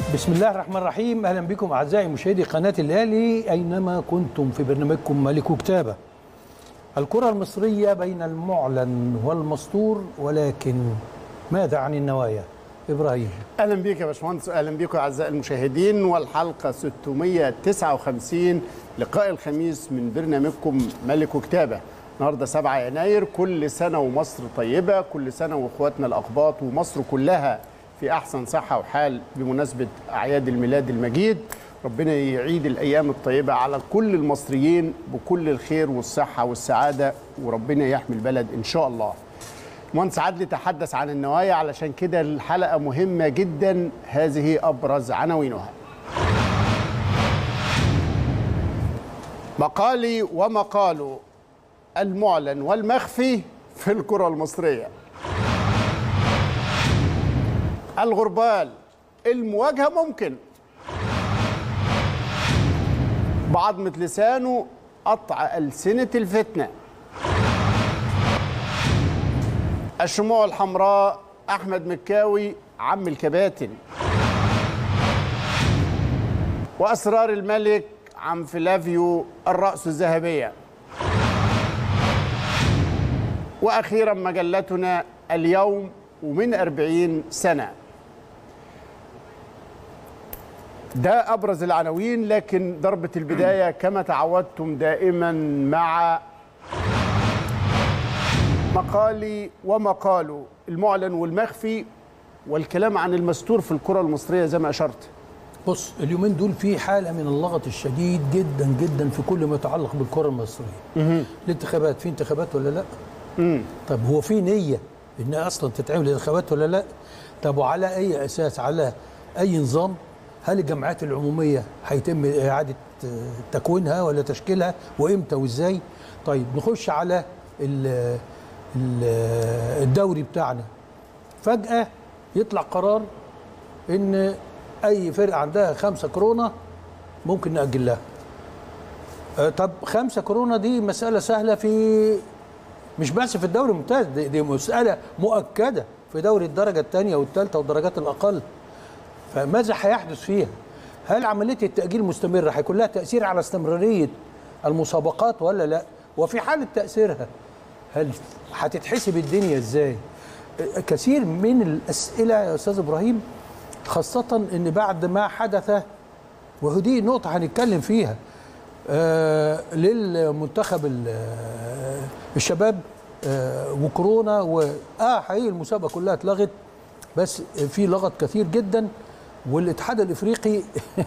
بسم الله الرحمن الرحيم اهلا بكم اعزائي مشاهدي قناه الاهلي اينما كنتم في برنامجكم ملك كتابه الكره المصريه بين المعلن والمستور ولكن ماذا عن النوايا ابراهيم اهلا بيك يا باشمهندس واهلا بيكم اعزائي المشاهدين والحلقه 659 لقاء الخميس من برنامجكم ملك كتابه النهارده 7 يناير كل سنه ومصر طيبه كل سنه واخواتنا الاقباط ومصر كلها في احسن صحه وحال بمناسبه اعياد الميلاد المجيد ربنا يعيد الايام الطيبه على كل المصريين بكل الخير والصحه والسعاده وربنا يحمي البلد ان شاء الله مهندس عدلي تحدث عن النوايا علشان كده الحلقه مهمه جدا هذه ابرز عناوينها مقالي ومقال المعلن والمخفي في الكره المصريه الغربال المواجهه ممكن بعضمة لسانه قطع ألسنة الفتنة الشموع الحمراء أحمد مكاوي عم الكباتن وأسرار الملك عم فلافيو الرأس الذهبية وأخيرا مجلتنا اليوم ومن أربعين سنة ده أبرز العناوين لكن ضربة البداية كما تعودتم دائما مع مقالي ومقاله المعلن والمخفي والكلام عن المستور في الكرة المصرية زي ما أشرت بص اليومين دول في حاله من اللغط الشديد جدا جدا في كل ما يتعلق بالكره المصريه الانتخابات في انتخابات ولا لا طب هو في نيه ان اصلا تتعمل انتخابات ولا لا طب وعلى اي اساس على اي نظام هل الجمعيات العموميه هيتم اعاده تكوينها ولا تشكيلها وامتى وازاي طيب نخش على ال- ال- الدوري بتاعنا فجاه يطلع قرار ان اي فرقه عندها خمسة كورونا ممكن ناجل لها آه، طب خمسة كورونا دي مساله سهله في مش بس في الدوري الممتاز دي, دي مساله مؤكده في دوري الدرجه الثانيه والثالثه والدرجات الاقل فماذا هيحدث فيها؟ هل عمليه التاجيل مستمره هيكون لها تاثير على استمراريه المسابقات ولا لا؟ وفي حاله تاثيرها هل هتتحسب الدنيا ازاي؟ كثير من الاسئله يا استاذ ابراهيم خاصه ان بعد ما حدث ودي نقطه هنتكلم فيها آه للمنتخب ال- آه، الشباب آه وكورونا و اه حقيقي المسابقه كلها اتلغت بس في لغط كثير جدا والاتحاد الافريقي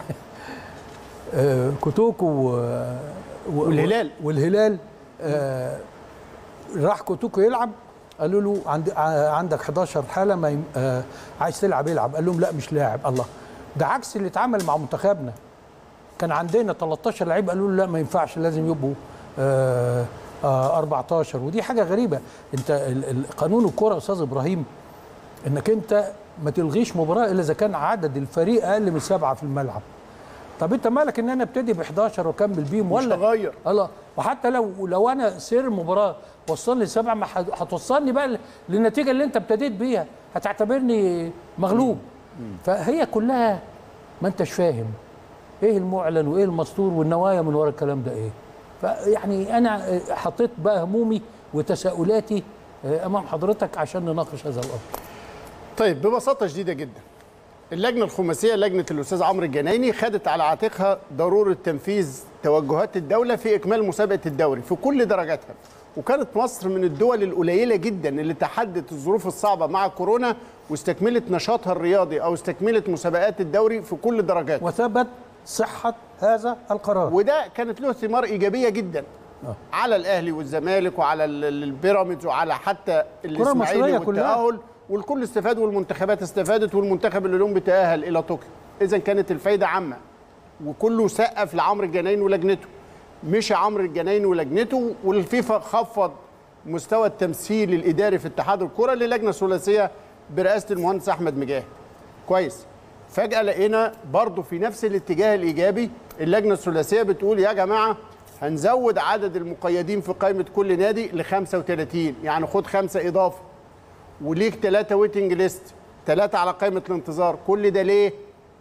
آه كوتوكو و- و- والهلال. والهلال آه راح كوتوكو يلعب قالوا له عند ع- عندك 11 حاله ما يم... آه عايز تلعب يلعب قال لهم لا مش لاعب الله ده عكس اللي اتعمل مع منتخبنا كان عندنا 13 لعيب قالوا له لا ما ينفعش لازم يبقوا آه آه 14 ودي حاجه غريبه انت ال- ال- قانون الكوره يا استاذ ابراهيم انك انت ما تلغيش مباراه الا اذا كان عدد الفريق اقل من سبعه في الملعب طب انت مالك ان انا ابتدي ب 11 واكمل بيهم مش ولا هغير. الله وحتى لو لو انا سير المباراه وصلني سبعه ما هت- هتوصلني بقى للنتيجه اللي انت ابتديت بيها هتعتبرني مغلوب فهي كلها ما انتش فاهم ايه المعلن وايه المستور والنوايا من ورا الكلام ده ايه فيعني انا حطيت بقى همومي وتساؤلاتي امام حضرتك عشان نناقش هذا الامر طيب ببساطه شديده جدا اللجنه الخماسيه لجنه الاستاذ عمرو الجنايني خدت على عاتقها ضروره تنفيذ توجهات الدوله في اكمال مسابقه الدوري في كل درجاتها وكانت مصر من الدول القليله جدا اللي تحدت الظروف الصعبه مع كورونا واستكملت نشاطها الرياضي او استكملت مسابقات الدوري في كل درجاته وثبت صحه هذا القرار وده كانت له ثمار ايجابيه جدا آه. على الاهلي والزمالك وعلى ال- ال- البيراميدز وعلى حتى المصرية الاسماعيلي كلها. والتاهل والكل استفاد والمنتخبات استفادت والمنتخب الاولمبي تاهل الى طوكيو اذا كانت الفايده عامه وكله سقف لعمرو الجناين ولجنته مشي عمرو الجناين ولجنته والفيفا خفض مستوى التمثيل الاداري في اتحاد الكره للجنه ثلاثيه برئاسه المهندس احمد مجاهد كويس فجاه لقينا برضو في نفس الاتجاه الايجابي اللجنه الثلاثيه بتقول يا جماعه هنزود عدد المقيدين في قائمه كل نادي ل 35 يعني خد خمسه اضافه وليك ثلاثه ويتنج ليست ثلاثه على قائمه الانتظار كل ده ليه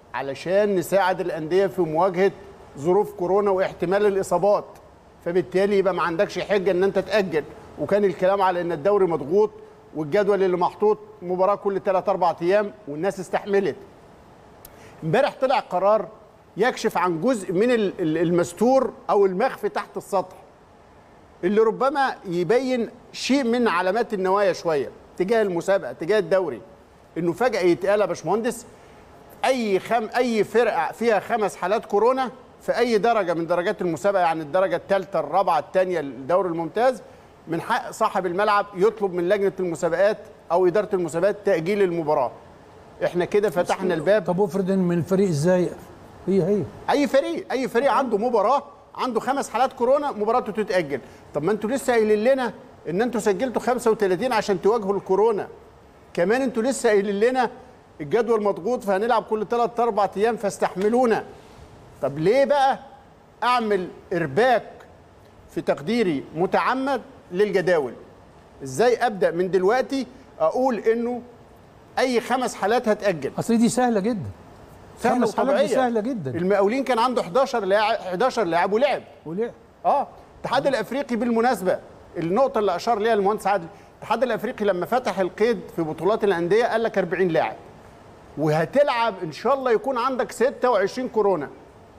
علشان نساعد الانديه في مواجهه ظروف كورونا واحتمال الاصابات فبالتالي يبقى ما عندكش حجه ان انت تاجل وكان الكلام على ان الدوري مضغوط والجدول اللي محطوط مباراه كل 3 4 ايام والناس استحملت امبارح طلع قرار يكشف عن جزء من ال- ال- المستور او المخفي تحت السطح اللي ربما يبين شيء من علامات النوايا شويه تجاه المسابقه تجاه الدوري انه فجاه يتقال يا باشمهندس اي خم اي فرقه فيها خمس حالات كورونا في اي درجه من درجات المسابقه يعني الدرجه الثالثه الرابعه الثانيه الدوري الممتاز من حق صاحب الملعب يطلب من لجنه المسابقات او اداره المسابقات تاجيل المباراه احنا كده فتحنا الباب طب افرض ان من الفريق الزايق هي هي اي فريق اي فريق عنده مباراه عنده خمس حالات كورونا مباراته تتاجل طب ما انتوا لسه قايلين لنا ان انتوا سجلتوا 35 عشان تواجهوا الكورونا كمان انتوا لسه قايلين لنا الجدول مضغوط فهنلعب كل 3 4 ايام فاستحملونا طب ليه بقى اعمل ارباك في تقديري متعمد للجداول ازاي ابدا من دلوقتي اقول انه اي خمس حالات هتاجل اصل دي سهله جدا سهله خمس حالات دي وطبيعيه سهله جدا المقاولين كان عنده 11 لاعب 11 لاعب ولعب وليه اه الاتحاد الافريقي بالمناسبه النقطه اللي اشار ليها المهندس عادل الاتحاد الافريقي لما فتح القيد في بطولات الانديه قال لك 40 لاعب وهتلعب ان شاء الله يكون عندك 26 كورونا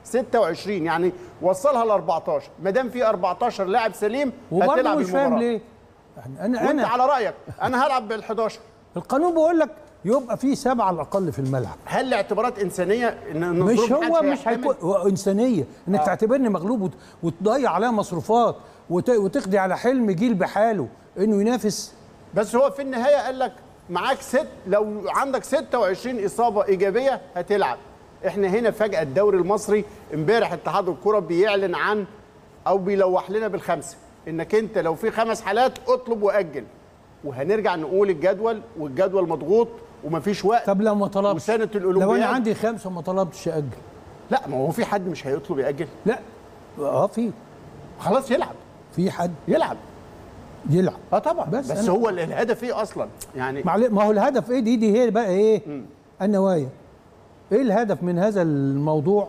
26 يعني وصلها ل 14 ما دام في 14 لاعب سليم وبرضه هتلعب مش فاهم المباراه ليه يعني انا وانت انا على رايك انا هلعب بال 11 القانون بيقول لك يبقى في سبعه على الاقل في الملعب هل لاعتبارات انسانيه ان إن مش الظروف هو محدش مش هيحتمل؟ هيكون هو انسانيه انك آه. تعتبرني مغلوب وت- وتضيع عليها مصروفات وت... وتقضي على حلم جيل بحاله انه ينافس بس هو في النهايه قال لك معاك ست لو عندك 26 اصابه ايجابيه هتلعب احنا هنا فجاه الدوري المصري امبارح اتحاد الكره بيعلن عن او بيلوح لنا بالخمسه انك انت لو في خمس حالات اطلب واجل وهنرجع نقول الجدول والجدول مضغوط ومفيش وقت طب لو ما طلبش وسنة لو انا الأولمبياد. عندي خمسه وما طلبتش اجل لا ما هو في حد مش هيطلب ياجل لا اه في خلاص يلعب في حد يلعب يلعب اه طبعا بس بس, بس أنا- هو الهدف ايه اصلا يعني معل- ما هو الهدف ايه دي دي هي بقى ايه النوايا ايه الهدف من هذا الموضوع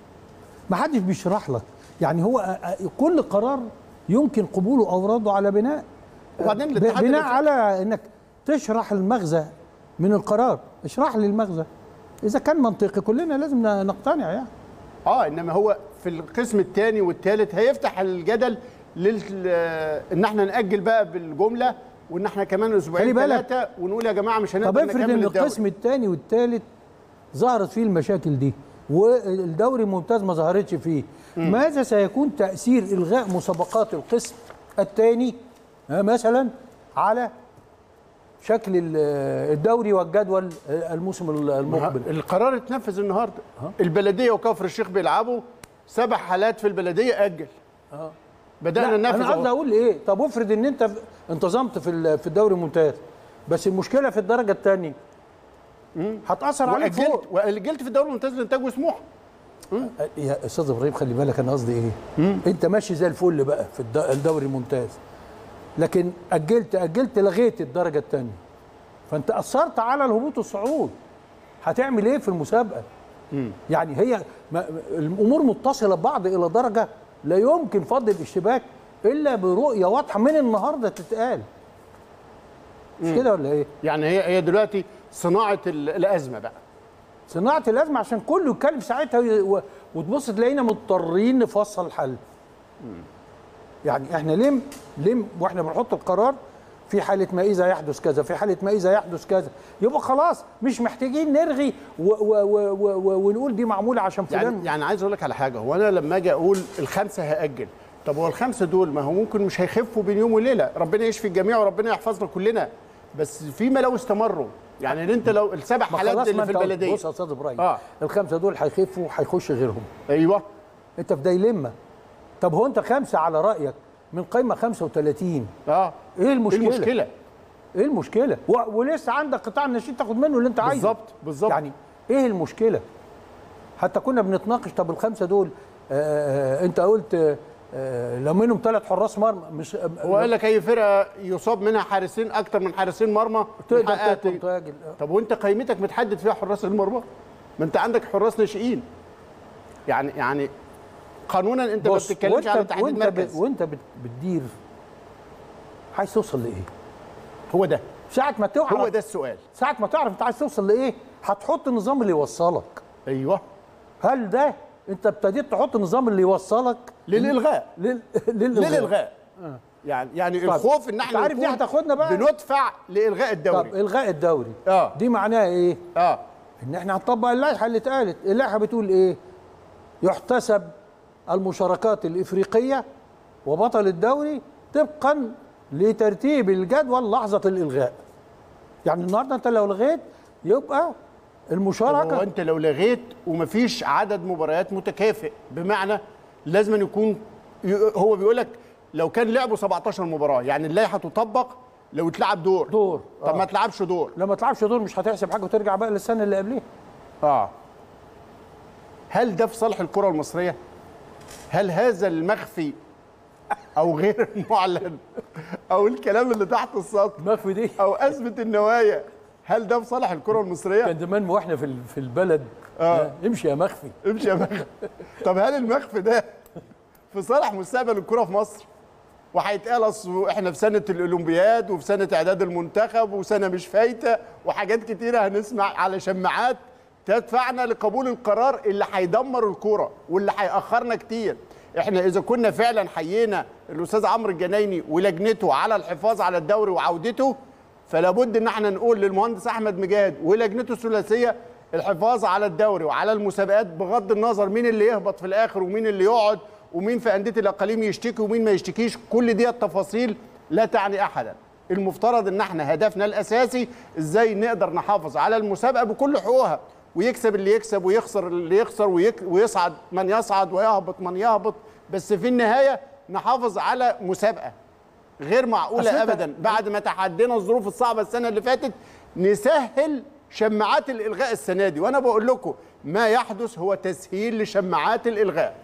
ما حدش بيشرح لك يعني هو أ- أ- كل قرار يمكن قبوله او رده على بناء وبعدين ب- الاتحاد بناء الأفريقي- على انك تشرح المغزى من القرار اشرح لي المغزى اذا كان منطقي كلنا لازم ن- نقتنع يعني اه انما هو في القسم الثاني والثالث هيفتح الجدل لل ان احنا ناجل بقى بالجمله وان احنا كمان اسبوعين خلي بالك. ثلاثه ونقول يا جماعه مش هنقدر طب افرض نكمل ان الدوري. القسم الثاني والثالث ظهرت فيه المشاكل دي والدوري الممتاز ما ظهرتش فيه ماذا سيكون تاثير الغاء مسابقات القسم الثاني مثلا على شكل ال- الدوري والجدول الموسم المقبل القرار اتنفذ النهارده البلديه وكفر الشيخ بيلعبوا سبع حالات في البلديه اجل بدانا لا، ننفذ انا قصدي أهو. اقول ايه طب افرض ان انت انتظمت في ال- في الدوري الممتاز بس المشكله في الدرجه الثانيه هتاثر عليك واجلت فوق واجلت في الدوري الممتاز لانتاج وسموح يا استاذ ابراهيم خلي بالك انا قصدي ايه انت ماشي زي الفل بقى في الد- الدوري الممتاز لكن اجلت اجلت لغيت الدرجه الثانيه فانت اثرت على الهبوط والصعود هتعمل ايه في المسابقه يعني هي ما الامور متصله ببعض الى درجه لا يمكن فض الاشتباك الا برؤيه واضحه من النهارده تتقال مش كده ولا ايه يعني هي هي دلوقتي صناعه ال- الازمه بقى صناعه الازمه عشان كله يتكلم ساعتها وي- و- وتبص تلاقينا مضطرين نفصل حل يعني احنا ليه ليه واحنا بنحط القرار في حاله ما اذا يحدث كذا في حاله ما اذا يحدث كذا يبقى خلاص مش محتاجين نرغي و و و و و ونقول دي معموله عشان فلان يعني يعني عايز اقول لك على حاجه هو انا لما اجي اقول الخمسه هاجل طب هو الخمسه دول ما هو ممكن مش هيخفوا بين يوم وليله ربنا يشفي الجميع وربنا يحفظنا كلنا بس فيما لو استمروا يعني إن انت لو السبع ما حالات خلاص اللي ما في انت البلديه بص يا استاذ ابراهيم آه. الخمسه دول هيخفوا هيخش غيرهم ايوه انت في دايلما طب هو انت خمسه على رايك من قايمه 35 اه ايه المشكله؟ إيه المشكله ايه المشكله و... ولسه عندك قطاع النشيد تاخد منه اللي انت عايزه بالظبط بالظبط يعني ايه المشكله حتى كنا بنتناقش طب الخمسه دول آه آه انت قلت آه آه لو منهم ثلاث حراس مرمى مش آه هو قال لك اي فرقه يصاب منها حارسين اكتر من حارسين مرمى تقدر محققة تاكل تيجي. تاجل طب وانت قيمتك متحدد فيها حراس المرمى ما انت عندك حراس ناشئين يعني يعني قانونا انت ما بص بتتكلمش على تحديد وانت مركز ب... وانت بت... بتدير عايز توصل لايه؟ هو ده ساعة ما تعرف هو ده السؤال ساعة ما تعرف انت عايز توصل لايه؟ هتحط النظام اللي يوصلك ايوه هل ده انت ابتديت تحط النظام اللي يوصلك للالغاء لل... للإلغاء. للالغاء يعني يعني طب، الخوف ان انت احنا عارف دي نكون هتاخدنا بقى؟ بندفع لالغاء طب الدوري الغاء الدوري اه دي معناها ايه؟ اه ان احنا هنطبق اللائحه اللي اتقالت اللائحه بتقول ايه يحتسب المشاركات الافريقيه وبطل الدوري طبقا لترتيب الجدول لحظه الالغاء يعني النهارده انت لو لغيت يبقى هو المشاركه انت لو لغيت ومفيش عدد مباريات متكافئ بمعنى لازم أن يكون ي- هو بيقول لك لو كان لعبوا 17 مباراه يعني اللائحه تطبق لو اتلعب دور دور طب آه. ما تلعبش دور لما تلعبش دور مش هتحسب حاجه وترجع بقى للسنه اللي قبليها اه هل ده في صالح الكره المصريه هل هذا المخفي او غير المعلن او الكلام اللي تحت السطر المخفي دي او ازمه النوايا هل ده في صالح الكره المصريه كان زمان واحنا في ال- في البلد آه. آه. امشي يا مخفي امشي يا مخفي طب هل المخفي ده في صالح مستقبل الكره في مصر وهيتقال اصل احنا في سنه الاولمبياد وفي سنه اعداد المنتخب وسنه مش فايته وحاجات كتيره هنسمع على شماعات تدفعنا لقبول القرار اللي هيدمر الكوره واللي هيأخرنا كتير احنا اذا كنا فعلا حيينا الاستاذ عمرو الجنايني ولجنته على الحفاظ على الدوري وعودته فلا بد ان احنا نقول للمهندس احمد مجاهد ولجنته الثلاثيه الحفاظ على الدوري وعلى المسابقات بغض النظر مين اللي يهبط في الاخر ومين اللي يقعد ومين في انديه الاقاليم يشتكي ومين ما يشتكيش كل دي التفاصيل لا تعني احدا المفترض ان احنا هدفنا الاساسي ازاي نقدر نحافظ على المسابقه بكل حقوقها ويكسب اللي يكسب ويخسر اللي يخسر ويك ويصعد من يصعد ويهبط من يهبط بس في النهايه نحافظ على مسابقه غير أصل معقوله أنت- ابدا بعد ما تحدينا الظروف الصعبه السنه اللي فاتت نسهل شماعات الالغاء السنه دي وانا بقول لكم ما يحدث هو تسهيل لشماعات الالغاء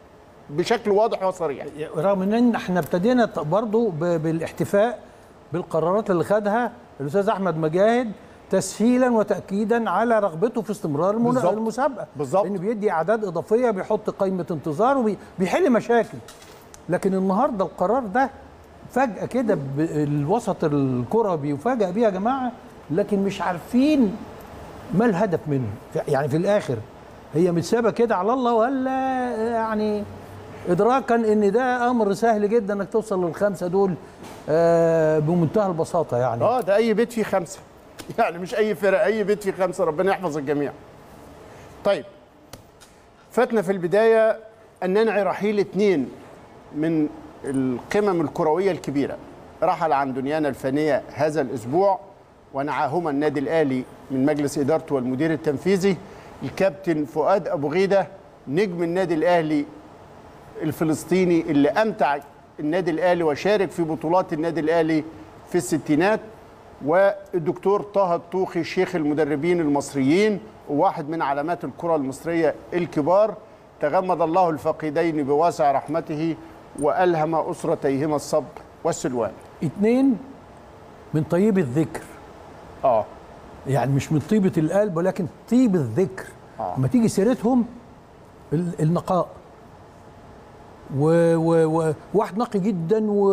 بشكل واضح وصريح رغم ان احنا ابتدينا ت- برضو ب- بالاحتفاء بالقرارات اللي خدها الاستاذ احمد مجاهد تسهيلا وتاكيدا على رغبته في استمرار المنا- بالظبط. المسابقه بالظبط. لانه بيدي اعداد اضافيه بيحط قائمه انتظار وبيحل مشاكل لكن النهارده القرار ده فجاه كده ب- الوسط الكره بيفاجئ بيه يا جماعه لكن مش عارفين ما الهدف منه يعني في الاخر هي متسابه كده على الله ولا يعني ادراكا ان ده امر سهل جدا انك توصل للخمسه دول آه، بمنتهى البساطه يعني اه ده اي بيت فيه خمسه يعني مش اي فرق اي بيت فيه خمسه ربنا يحفظ الجميع طيب فاتنا في البدايه ان ننعي رحيل اثنين من القمم الكرويه الكبيره رحل عن دنيانا الفانيه هذا الاسبوع ونعاهما النادي الاهلي من مجلس ادارته والمدير التنفيذي الكابتن فؤاد ابو غيده نجم النادي الاهلي الفلسطيني اللي امتع النادي الاهلي وشارك في بطولات النادي الاهلي في الستينات والدكتور طه الطوخي شيخ المدربين المصريين وواحد من علامات الكره المصريه الكبار تغمد الله الفقيدين بواسع رحمته والهم اسرتيهما الصبر والسلوان اتنين من طيب الذكر اه يعني مش من طيبه القلب ولكن طيب الذكر آه. لما تيجي سيرتهم ال- النقاء و و و واحد نقي جدا و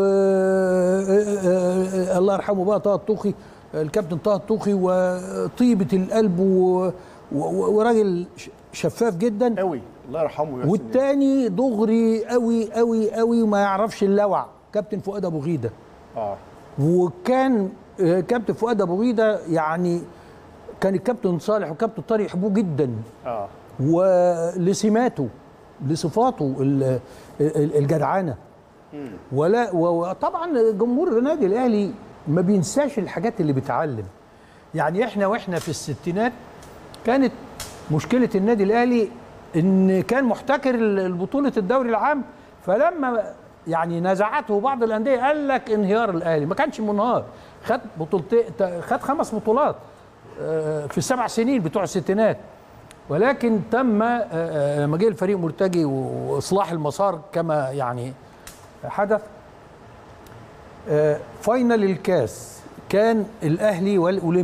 الله يرحمه بقى طه الطوخي الكابتن طه الطوخي وطيبه القلب و... و... وراجل ش- شفاف جدا قوي الله يرحمه يا سيدي. والتاني دغري قوي قوي قوي وما يعرفش اللوع كابتن فؤاد ابو غيده اه وكان آه، كابتن فؤاد ابو غيده يعني كان الكابتن صالح والكابتن طارق يحبوه جدا اه ولسماته لصفاته ال- ال- الجدعانه ولا و- وطبعا جمهور النادي الاهلي ما بينساش الحاجات اللي بتعلم يعني احنا واحنا في الستينات كانت مشكله النادي الاهلي ان كان محتكر ال- بطوله الدوري العام فلما يعني نزعته بعض الانديه قال لك انهيار الاهلي ما كانش منهار خد بطولتين خد خمس بطولات آه، في السبع سنين بتوع الستينات ولكن تم آه، آه، لما جه الفريق مرتجي واصلاح المسار كما يعني حدث آه، فاينل الكاس كان الاهلي والاولمبي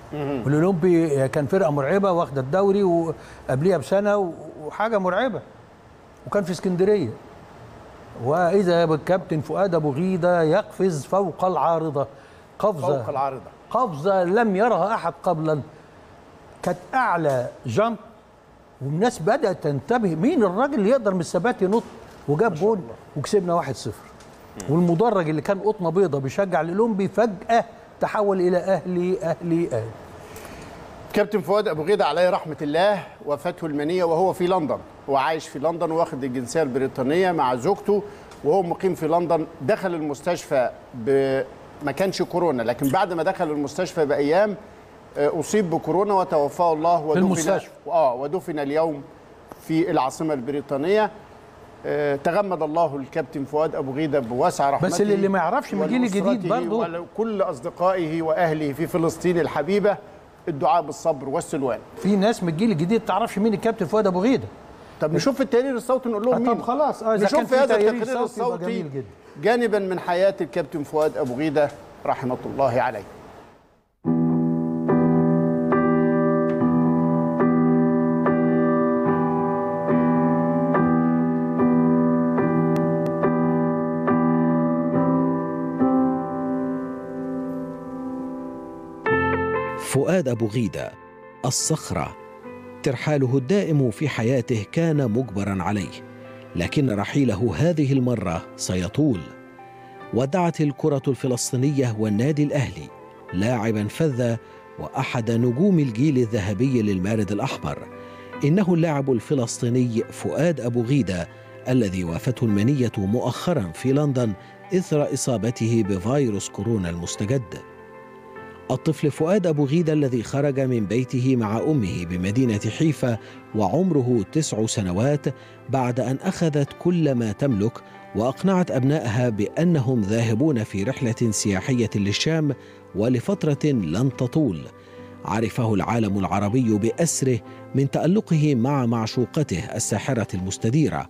والاولمبي كان فرقه مرعبه واخده الدوري وقبليها بسنه وحاجه مرعبه وكان في اسكندريه واذا بالكابتن فؤاد ابو غيده يقفز فوق العارضه قفزه فوق العارضه قفزه لم يرها احد قبلا كانت اعلى جامب والناس بدات تنتبه مين الراجل اللي يقدر من الثبات ينط وجاب جول وكسبنا 1-0 والمدرج اللي كان قطنه بيضه بيشجع الاولمبي فجاه تحول الى اهلي اهلي اهلي كابتن فؤاد ابو غيده عليه رحمه الله وفاته المنيه وهو في لندن هو عايش في لندن واخد الجنسيه البريطانيه مع زوجته وهو مقيم في لندن دخل المستشفى ب ما كانش كورونا لكن بعد ما دخل المستشفى بايام آه، اصيب بكورونا وتوفاه الله ودفن المستشفى. اه ودفن اليوم في العاصمه البريطانيه آه، تغمد الله الكابتن فؤاد ابو غيده بواسع رحمته بس اللي- اللي ما يعرفش من الجيل الجديد ولأسرته برضه. ولكل اصدقائه واهله في فلسطين الحبيبه الدعاء بالصبر والسلوان في ناس من الجيل الجديد تعرفش مين الكابتن فؤاد ابو غيده طب نشوف في التقرير الصوتي نقول لهم آه، مين طب خلاص اه اذا كان نشوف في هذا تقرير التقرير صوتي يبقى الصوتي جميل جدا جانبا من حياه الكابتن فؤاد ابو غيده رحمه الله عليه فؤاد أبو غيدة الصخرة ترحاله الدائم في حياته كان مجبرا عليه لكن رحيله هذه المرة سيطول ودعت الكرة الفلسطينية والنادي الأهلي لاعبا فذا وأحد نجوم الجيل الذهبي للمارد الأحمر إنه اللاعب الفلسطيني فؤاد أبو غيدة الذي وافته المنية مؤخرا في لندن إثر إصابته بفيروس كورونا المستجد الطفل فؤاد أبو غيدة الذي خرج من بيته مع أمه بمدينة حيفا وعمره تسع سنوات بعد أن أخذت كل ما تملك وأقنعت أبنائها بأنهم ذاهبون في رحلة سياحية للشام ولفترة لن تطول عرفه العالم العربي بأسره من تألقه مع معشوقته الساحرة المستديرة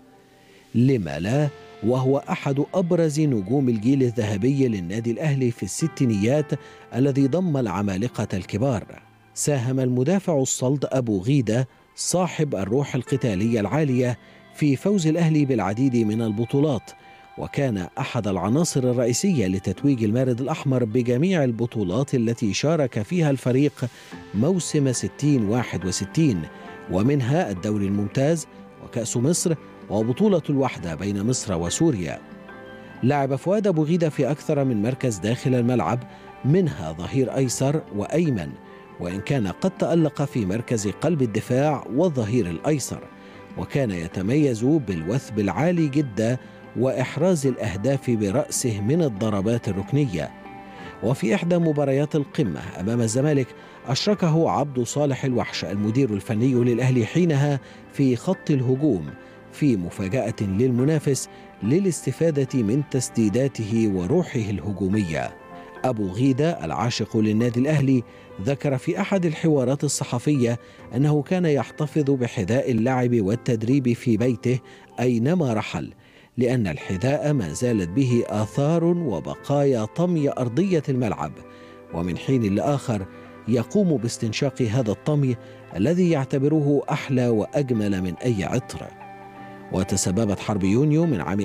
لما لا وهو احد ابرز نجوم الجيل الذهبي للنادي الاهلي في الستينيات الذي ضم العمالقه الكبار ساهم المدافع الصلد ابو غيده صاحب الروح القتاليه العاليه في فوز الاهلي بالعديد من البطولات وكان احد العناصر الرئيسيه لتتويج المارد الاحمر بجميع البطولات التي شارك فيها الفريق موسم 60 61 ومنها الدوري الممتاز وكاس مصر وبطولة الوحدة بين مصر وسوريا. لعب فؤاد أبو غيدة في أكثر من مركز داخل الملعب منها ظهير أيسر وأيمن وإن كان قد تألق في مركز قلب الدفاع والظهير الأيسر وكان يتميز بالوثب العالي جدا وإحراز الأهداف برأسه من الضربات الركنية وفي إحدى مباريات القمة أمام الزمالك أشركه عبد صالح الوحش المدير الفني للأهلي حينها في خط الهجوم في مفاجأة للمنافس للاستفادة من تسديداته وروحه الهجومية. أبو غيدة العاشق للنادي الأهلي ذكر في أحد الحوارات الصحفية أنه كان يحتفظ بحذاء اللعب والتدريب في بيته أينما رحل، لأن الحذاء ما زالت به آثار وبقايا طمي أرضية الملعب، ومن حين لآخر يقوم باستنشاق هذا الطمي الذي يعتبره أحلى وأجمل من أي عطر. وتسببت حرب يونيو من عام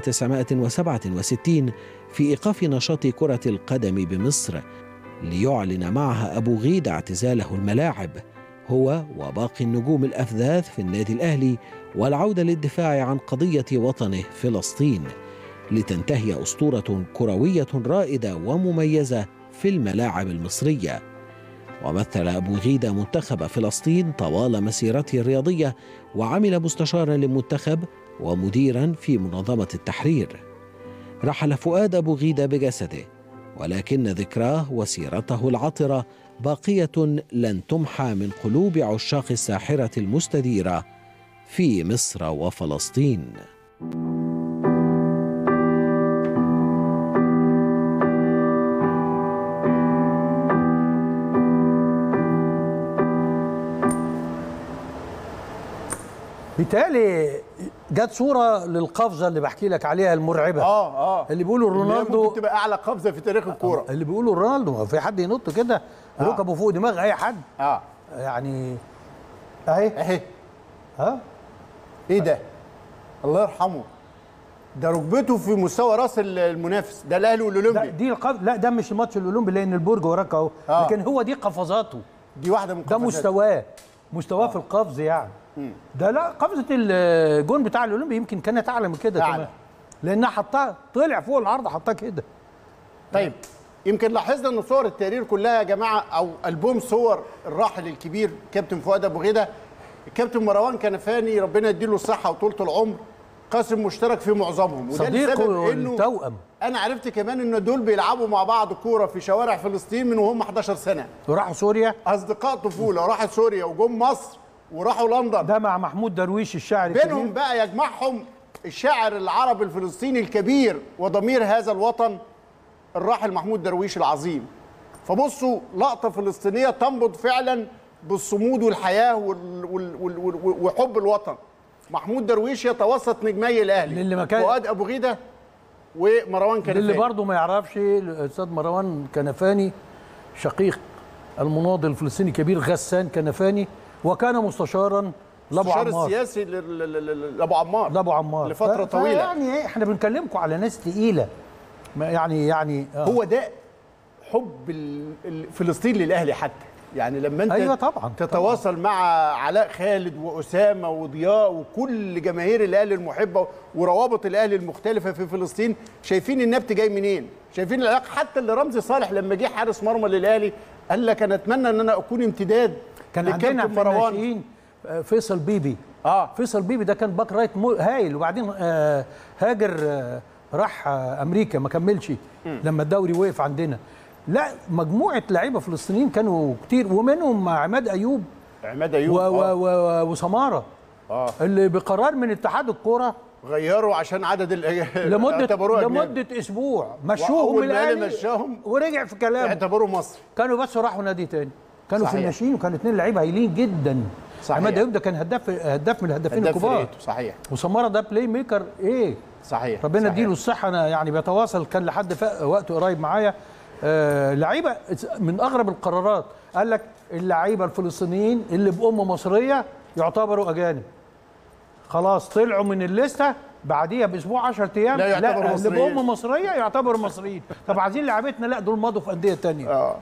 1967 في إيقاف نشاط كرة القدم بمصر ليعلن معها أبو غيدة اعتزاله الملاعب هو وباقي النجوم الأفذاذ في النادي الأهلي والعودة للدفاع عن قضية وطنه فلسطين لتنتهي أسطورة كروية رائدة ومميزة في الملاعب المصريه ومثل أبو غيدة منتخب فلسطين طوال مسيرته الرياضية وعمل مستشارا للمنتخب ومديرا في منظمة التحرير رحل فؤاد أبو غيدة بجسده ولكن ذكراه وسيرته العطرة باقية لن تمحى من قلوب عشاق الساحرة المستديرة في مصر وفلسطين بالتالي جت صوره للقفزه اللي بحكي لك عليها المرعبه اه اه اللي بيقولوا اللي هي رونالدو ممكن تبقى اعلى قفزه في تاريخ الكوره اللي بيقولوا رونالدو في حد ينط كده آه. ركبه فوق دماغ اي حد اه يعني اهي اهي ها ايه ده الله يرحمه ده ركبته في مستوى راس ال- المنافس ده الاهلي لا والاولمبي دي القف... لا ده مش الماتش الاولمبي لان البرج وراك اهو آه. لكن هو دي قفزاته دي واحده من ده قفزات. مستواه مستواه في القفز يعني ده لا قفزه الجون بتاع الاولمبي يمكن كانت اعلى من كده أعلى. كمان لانها حطها طلع فوق العرض حطها كده طيب يمكن لاحظنا ان صور التقرير كلها يا جماعه او البوم صور الراحل الكبير كابتن فؤاد ابو غيده الكابتن مروان كنفاني ربنا يديله الصحه وطولة العمر قاسم مشترك في معظمهم وده صديقه لسبب انه التوأم انا عرفت كمان ان دول بيلعبوا مع بعض كوره في شوارع فلسطين من وهم 11 سنه وراحوا سوريا اصدقاء طفوله راحوا سوريا وجم مصر وراحوا لندن ده مع محمود درويش الشاعر بينهم الكبير بقى يجمعهم الشاعر العربي الفلسطيني الكبير وضمير هذا الوطن الراحل محمود درويش العظيم فبصوا لقطة فلسطينية تنبض فعلا بالصمود والحياة وال وال وال وال وحب الوطن محمود درويش يتوسط نجمي الأهلي للي ما كان- فؤاد أبو غيدة ومروان كنفاني اللي برضه ما يعرفش الاستاذ مروان كنفاني شقيق المناضل الفلسطيني الكبير غسان كنفاني وكان مستشارا لابو المستشار عمار السياسي لل- لل- لل- لأبو عمار لابو عمار لفترة ف- طويلة. يعني إيه، احنا بنكلمكم على ناس تقيله ما يعني يعني آه. هو ده حب ال- ال- فلسطين للاهلي حتى يعني لما انت أيوة طبعاً، تتواصل مع علاء خالد واسامه وضياء وكل جماهير الاهلي المحبه وروابط الاهلي المختلفه في فلسطين شايفين النبت جاي منين شايفين العلاقه حتى اللي رمزي صالح لما جه حارس مرمى للاهلي قال لك انا اتمنى ان انا اكون امتداد كان عندنا للكابتن في مروان الناشئين آه، فيصل بيبي اه فيصل بيبي ده كان باك رايت مو- هايل وبعدين آه، هاجر آه، راح آه، امريكا ما كملش لما الدوري وقف عندنا لا مجموعه لعيبه فلسطينيين كانوا كتير ومنهم عماد ايوب عماد و ايوب و آه. و وسماره آه. اللي بقرار من اتحاد الكره غيروا عشان عدد ال- لمده اعتبروه أجنبي. لمده اسبوع مشوهم وأول من ما قال الاهلي مشاهم ورجع في كلامه اعتبروه مصري كانوا بس راحوا نادي تاني كانوا في صحيح. الناشئين وكانوا اثنين لعيبه هايلين جدا صحيح. عماد ايوب ده كان هداف هداف من الهدافين هداف الكبار فرقته، صحيح وسماره ده بلاي ميكر ايه صحيح ربنا صحيح. يديله الصحه انا يعني بيتواصل كان لحد ف- وقت قريب معايا آه لعيبه من اغرب القرارات قال لك اللعيبه الفلسطينيين اللي بام مصريه يعتبروا اجانب خلاص طلعوا من الليسته بعديها باسبوع 10 ايام لا يعتبروا اللي مصريين. بام مصريه يعتبروا مصريين طب عايزين لعيبتنا لا دول مضوا في انديه تانية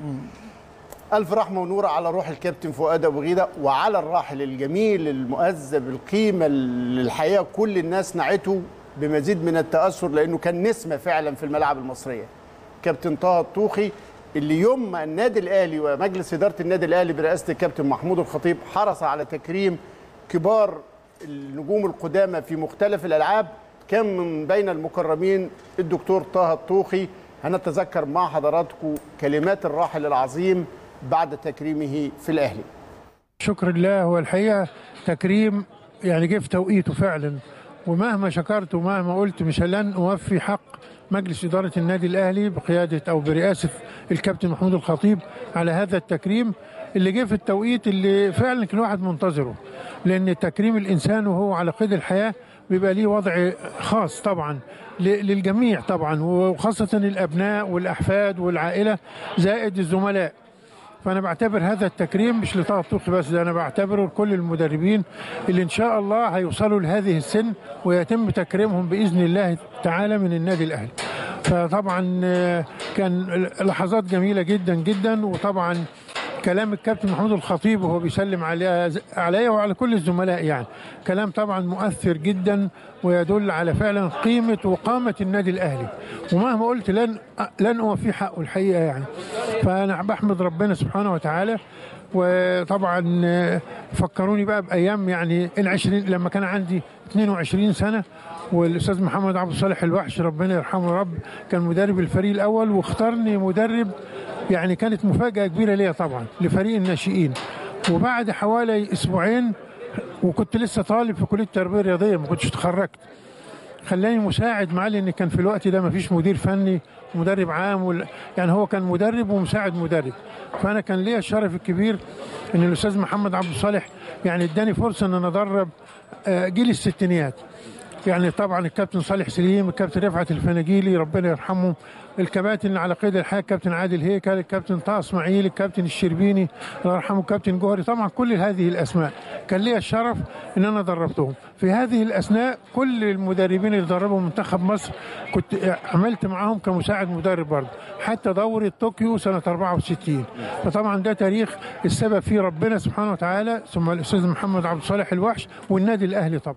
ألف رحمة ونور على روح الكابتن فؤاد أبو غيدة وعلى الراحل الجميل المؤذب القيمة اللي الحقيقة كل الناس نعته بمزيد من التأثر لأنه كان نسمة فعلا في الملاعب المصرية كابتن طه الطوخي اللي يوم ما النادي الأهلي ومجلس إدارة النادي الأهلي برئاسة الكابتن محمود الخطيب حرص على تكريم كبار النجوم القدامى في مختلف الألعاب كان من بين المكرمين الدكتور طه الطوخي هنتذكر مع حضراتكم كلمات الراحل العظيم بعد تكريمه في الأهلي شكر الله هو الحقيقه تكريم يعني جه في توقيته فعلا ومهما شكرت ومهما قلت مش لن اوفي حق مجلس اداره النادي الاهلي بقياده او برئاسه الكابتن محمود الخطيب على هذا التكريم اللي جه في التوقيت اللي فعلا كان الواحد منتظره لان تكريم الانسان وهو على قيد الحياه بيبقى ليه وضع خاص طبعا ل- للجميع طبعا وخاصه الابناء والاحفاد والعائله زائد الزملاء فانا بعتبر هذا التكريم مش لطه الطوخي بس ده انا بعتبره لكل المدربين اللي ان شاء الله هيوصلوا لهذه السن ويتم تكريمهم باذن الله تعالى من النادي الاهلي فطبعا آه، كان لحظات جميله جدا جدا وطبعا كلام الكابتن محمود الخطيب وهو بيسلم علي عليا وعلى كل الزملاء يعني كلام طبعا مؤثر جدا ويدل على فعلا قيمه وقامه النادي الاهلي ومهما قلت لن لن اوفي حقه الحقيقه يعني فانا بحمد ربنا سبحانه وتعالى وطبعا آه، فكروني بقى بايام يعني العشرين لما كان عندي 22 سنه والاستاذ محمد عبد الصالح الوحش ربنا يرحمه يا رب كان مدرب الفريق الاول واختارني مدرب يعني كانت مفاجاه كبيره ليا طبعا لفريق الناشئين وبعد حوالي اسبوعين وكنت لسه طالب في كليه التربيه الرياضيه ما كنتش اتخرجت خلاني مساعد معاه لان كان في الوقت ده ما فيش مدير فني مدرب عام ولا يعني هو كان مدرب ومساعد مدرب فانا كان ليا الشرف الكبير ان الاستاذ محمد عبد الصالح يعني اداني فرصه ان انا ادرب آه، جيل الستينيات يعني طبعا الكابتن صالح سليم الكابتن رفعت الفناجيلي ربنا يرحمهم الكباتن على قيد الحياه الكابتن عادل هيكل الكابتن طه اسماعيل الكابتن الشربيني الله يرحمه الكابتن جوهري طبعا كل هذه الاسماء كان لي الشرف ان انا دربتهم في هذه الاثناء كل المدربين اللي دربوا منتخب مصر كنت عملت معاهم كمساعد مدرب برضه حتى دوري طوكيو سنه 64 فطبعا ده تاريخ السبب فيه ربنا سبحانه وتعالى ثم الاستاذ محمد عبد الصالح الوحش والنادي الاهلي طبعا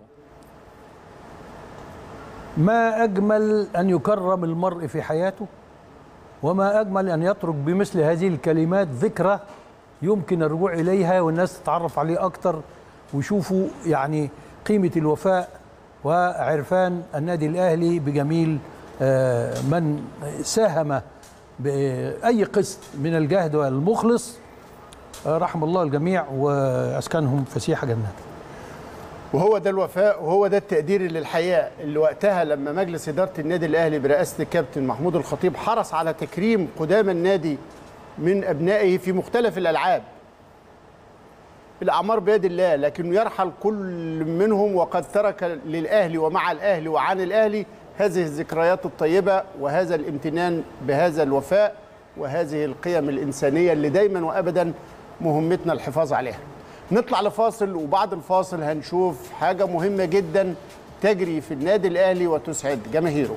ما أجمل أن يكرم المرء في حياته وما أجمل أن يترك بمثل هذه الكلمات ذكرى يمكن الرجوع إليها والناس تتعرف عليه أكتر ويشوفوا يعني قيمة الوفاء وعرفان النادي الأهلي بجميل آه، من ساهم بأي قسط من الجهد والمخلص آه، رحم الله الجميع وأسكنهم فسيح جنات وهو ده الوفاء وهو ده التقدير للحياة اللي وقتها لما مجلس إدارة النادي الأهلي برئاسة الكابتن محمود الخطيب حرص على تكريم قدام النادي من أبنائه في مختلف الألعاب الأعمار بيد الله لكن يرحل كل منهم وقد ترك للأهلي ومع الأهلي وعن الأهلي هذه الذكريات الطيبة وهذا الامتنان بهذا الوفاء وهذه القيم الإنسانية اللي دايما وأبدا مهمتنا الحفاظ عليها نطلع لفاصل وبعد الفاصل هنشوف حاجة مهمة جدا تجري في النادي الأهلي وتسعد جماهيره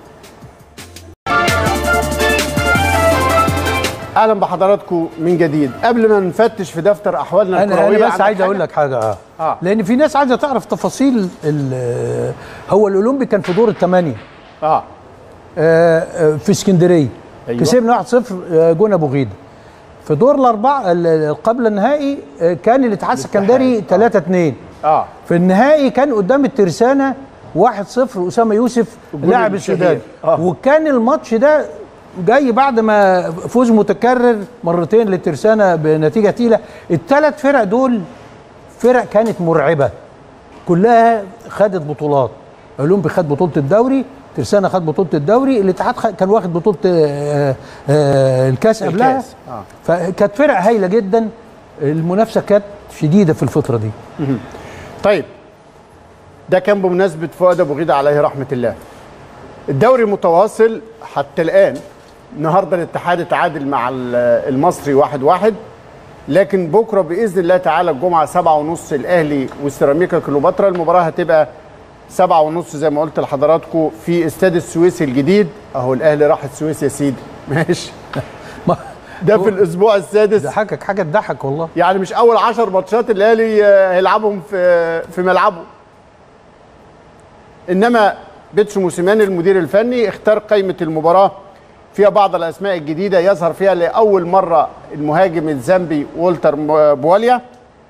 اهلا بحضراتكم من جديد قبل ما نفتش في دفتر احوالنا انا الكرويه انا بس عندك عايز اقول حاجة؟ لك حاجه اه, آه. لان في ناس عايزه تعرف تفاصيل ال- هو الاولمبي كان في دور الثمانيه اه آه، آه، في اسكندريه أيوة. أيوة. كسبنا 1-0 آه، جون ابو غيده في دور الاربعه ال- ال- قبل النهائي آه، كان الاتحاد السكندري 3-2 اه في النهائي كان قدام الترسانه 1-0 اسامه يوسف الجول لاعب الشهير. السودان آه. وكان الماتش ده جاي بعد ما فوز متكرر مرتين للترسانه بنتيجه تقيله الثلاث فرق دول فرق كانت مرعبه كلها خدت بطولات اولمبي خد بطوله الدوري ترسانه خد بطوله الدوري الاتحاد خد- كان واخد بطوله آه، آه، الكاس قبلها الكاس، آه. فكانت فرق هايله جدا المنافسه كانت شديده في الفتره دي طيب ده كان بمناسبة فؤاد أبو غيدة عليه رحمة الله الدوري متواصل حتى الآن النهاردة الاتحاد اتعادل مع ال- المصري واحد واحد لكن بكرة بإذن الله تعالى الجمعة سبعة ونص الأهلي وسيراميكا كليوباترا المباراة هتبقى سبعة ونص زي ما قلت لحضراتكم في استاد السويس الجديد أهو الأهلي راح السويس يا سيدي ماشي ما- ده في الأسبوع السادس ضحكك حاجه تضحك والله يعني مش اول 10 ماتشات الاهلي آه، هيلعبهم في في ملعبه انما بيتسو موسيماني المدير الفني اختار قائمه المباراه فيها بعض الاسماء الجديده يظهر فيها لاول مره المهاجم الزامبي والتر م- بواليا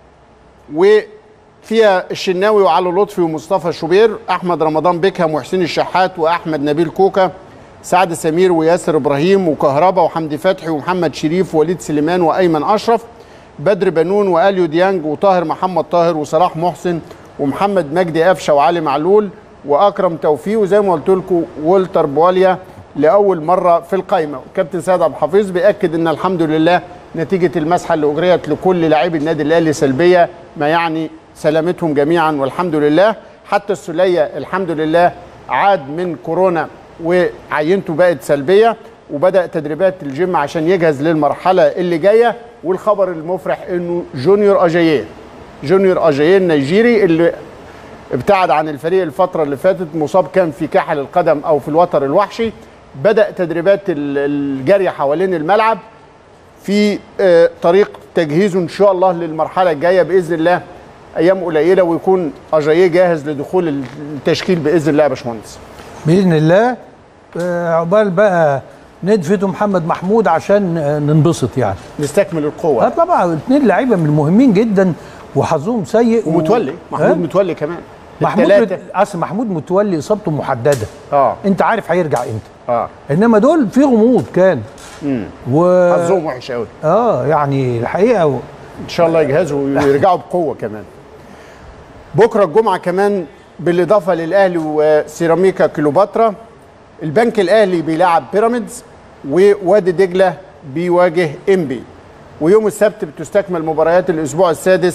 وفيها الشناوي وعلي لطفي ومصطفى شوبير احمد رمضان بيكهام وحسين الشحات واحمد نبيل كوكا سعد سمير وياسر ابراهيم وكهربا وحمدي فتحي ومحمد شريف ووليد سليمان وايمن اشرف بدر بنون واليو ديانج وطاهر محمد طاهر وصلاح محسن ومحمد مجدي قفشه وعلي معلول واكرم توفيق وزي ما قلت لكم والتر بواليا لاول مره في القائمه كابتن سيد عبد الحفيظ بياكد ان الحمد لله نتيجه المسحه اللي اجريت لكل لاعبي النادي الاهلي سلبيه ما يعني سلامتهم جميعا والحمد لله حتى السليه الحمد لله عاد من كورونا وعينته بقت سلبيه وبدا تدريبات الجيم عشان يجهز للمرحله اللي جايه والخبر المفرح انه جونيور اجاييه جونيور اجاييه النيجيري اللي ابتعد عن الفريق الفتره اللي فاتت مصاب كان في كحل القدم او في الوتر الوحشي بدا تدريبات ال- الجري حوالين الملعب في آه، طريق تجهيزه ان شاء الله للمرحله الجايه باذن الله ايام قليله ويكون اجاييه جاهز لدخول التشكيل باذن الله يا باشمهندس باذن الله آه، عقبال بقى ندفد محمد محمود عشان آه، ننبسط يعني نستكمل اه القوه طبعا اثنين لعيبه من المهمين جدا وحظهم سيء و- ومتولي محمود آه؟ متولي كمان محمود التلاتة. مت... اصل محمود متولي اصابته محدده اه انت عارف هيرجع امتى اه انما دول في غموض كان و حظهم وحش قوي اه يعني الحقيقه و... ان شاء الله يجهزوا ويرجعوا بقوه كمان بكره الجمعه كمان بالاضافه للاهلي وسيراميكا كليوباترا البنك الاهلي بيلعب بيراميدز ووادي دجله بيواجه انبي ويوم السبت بتستكمل مباريات الاسبوع السادس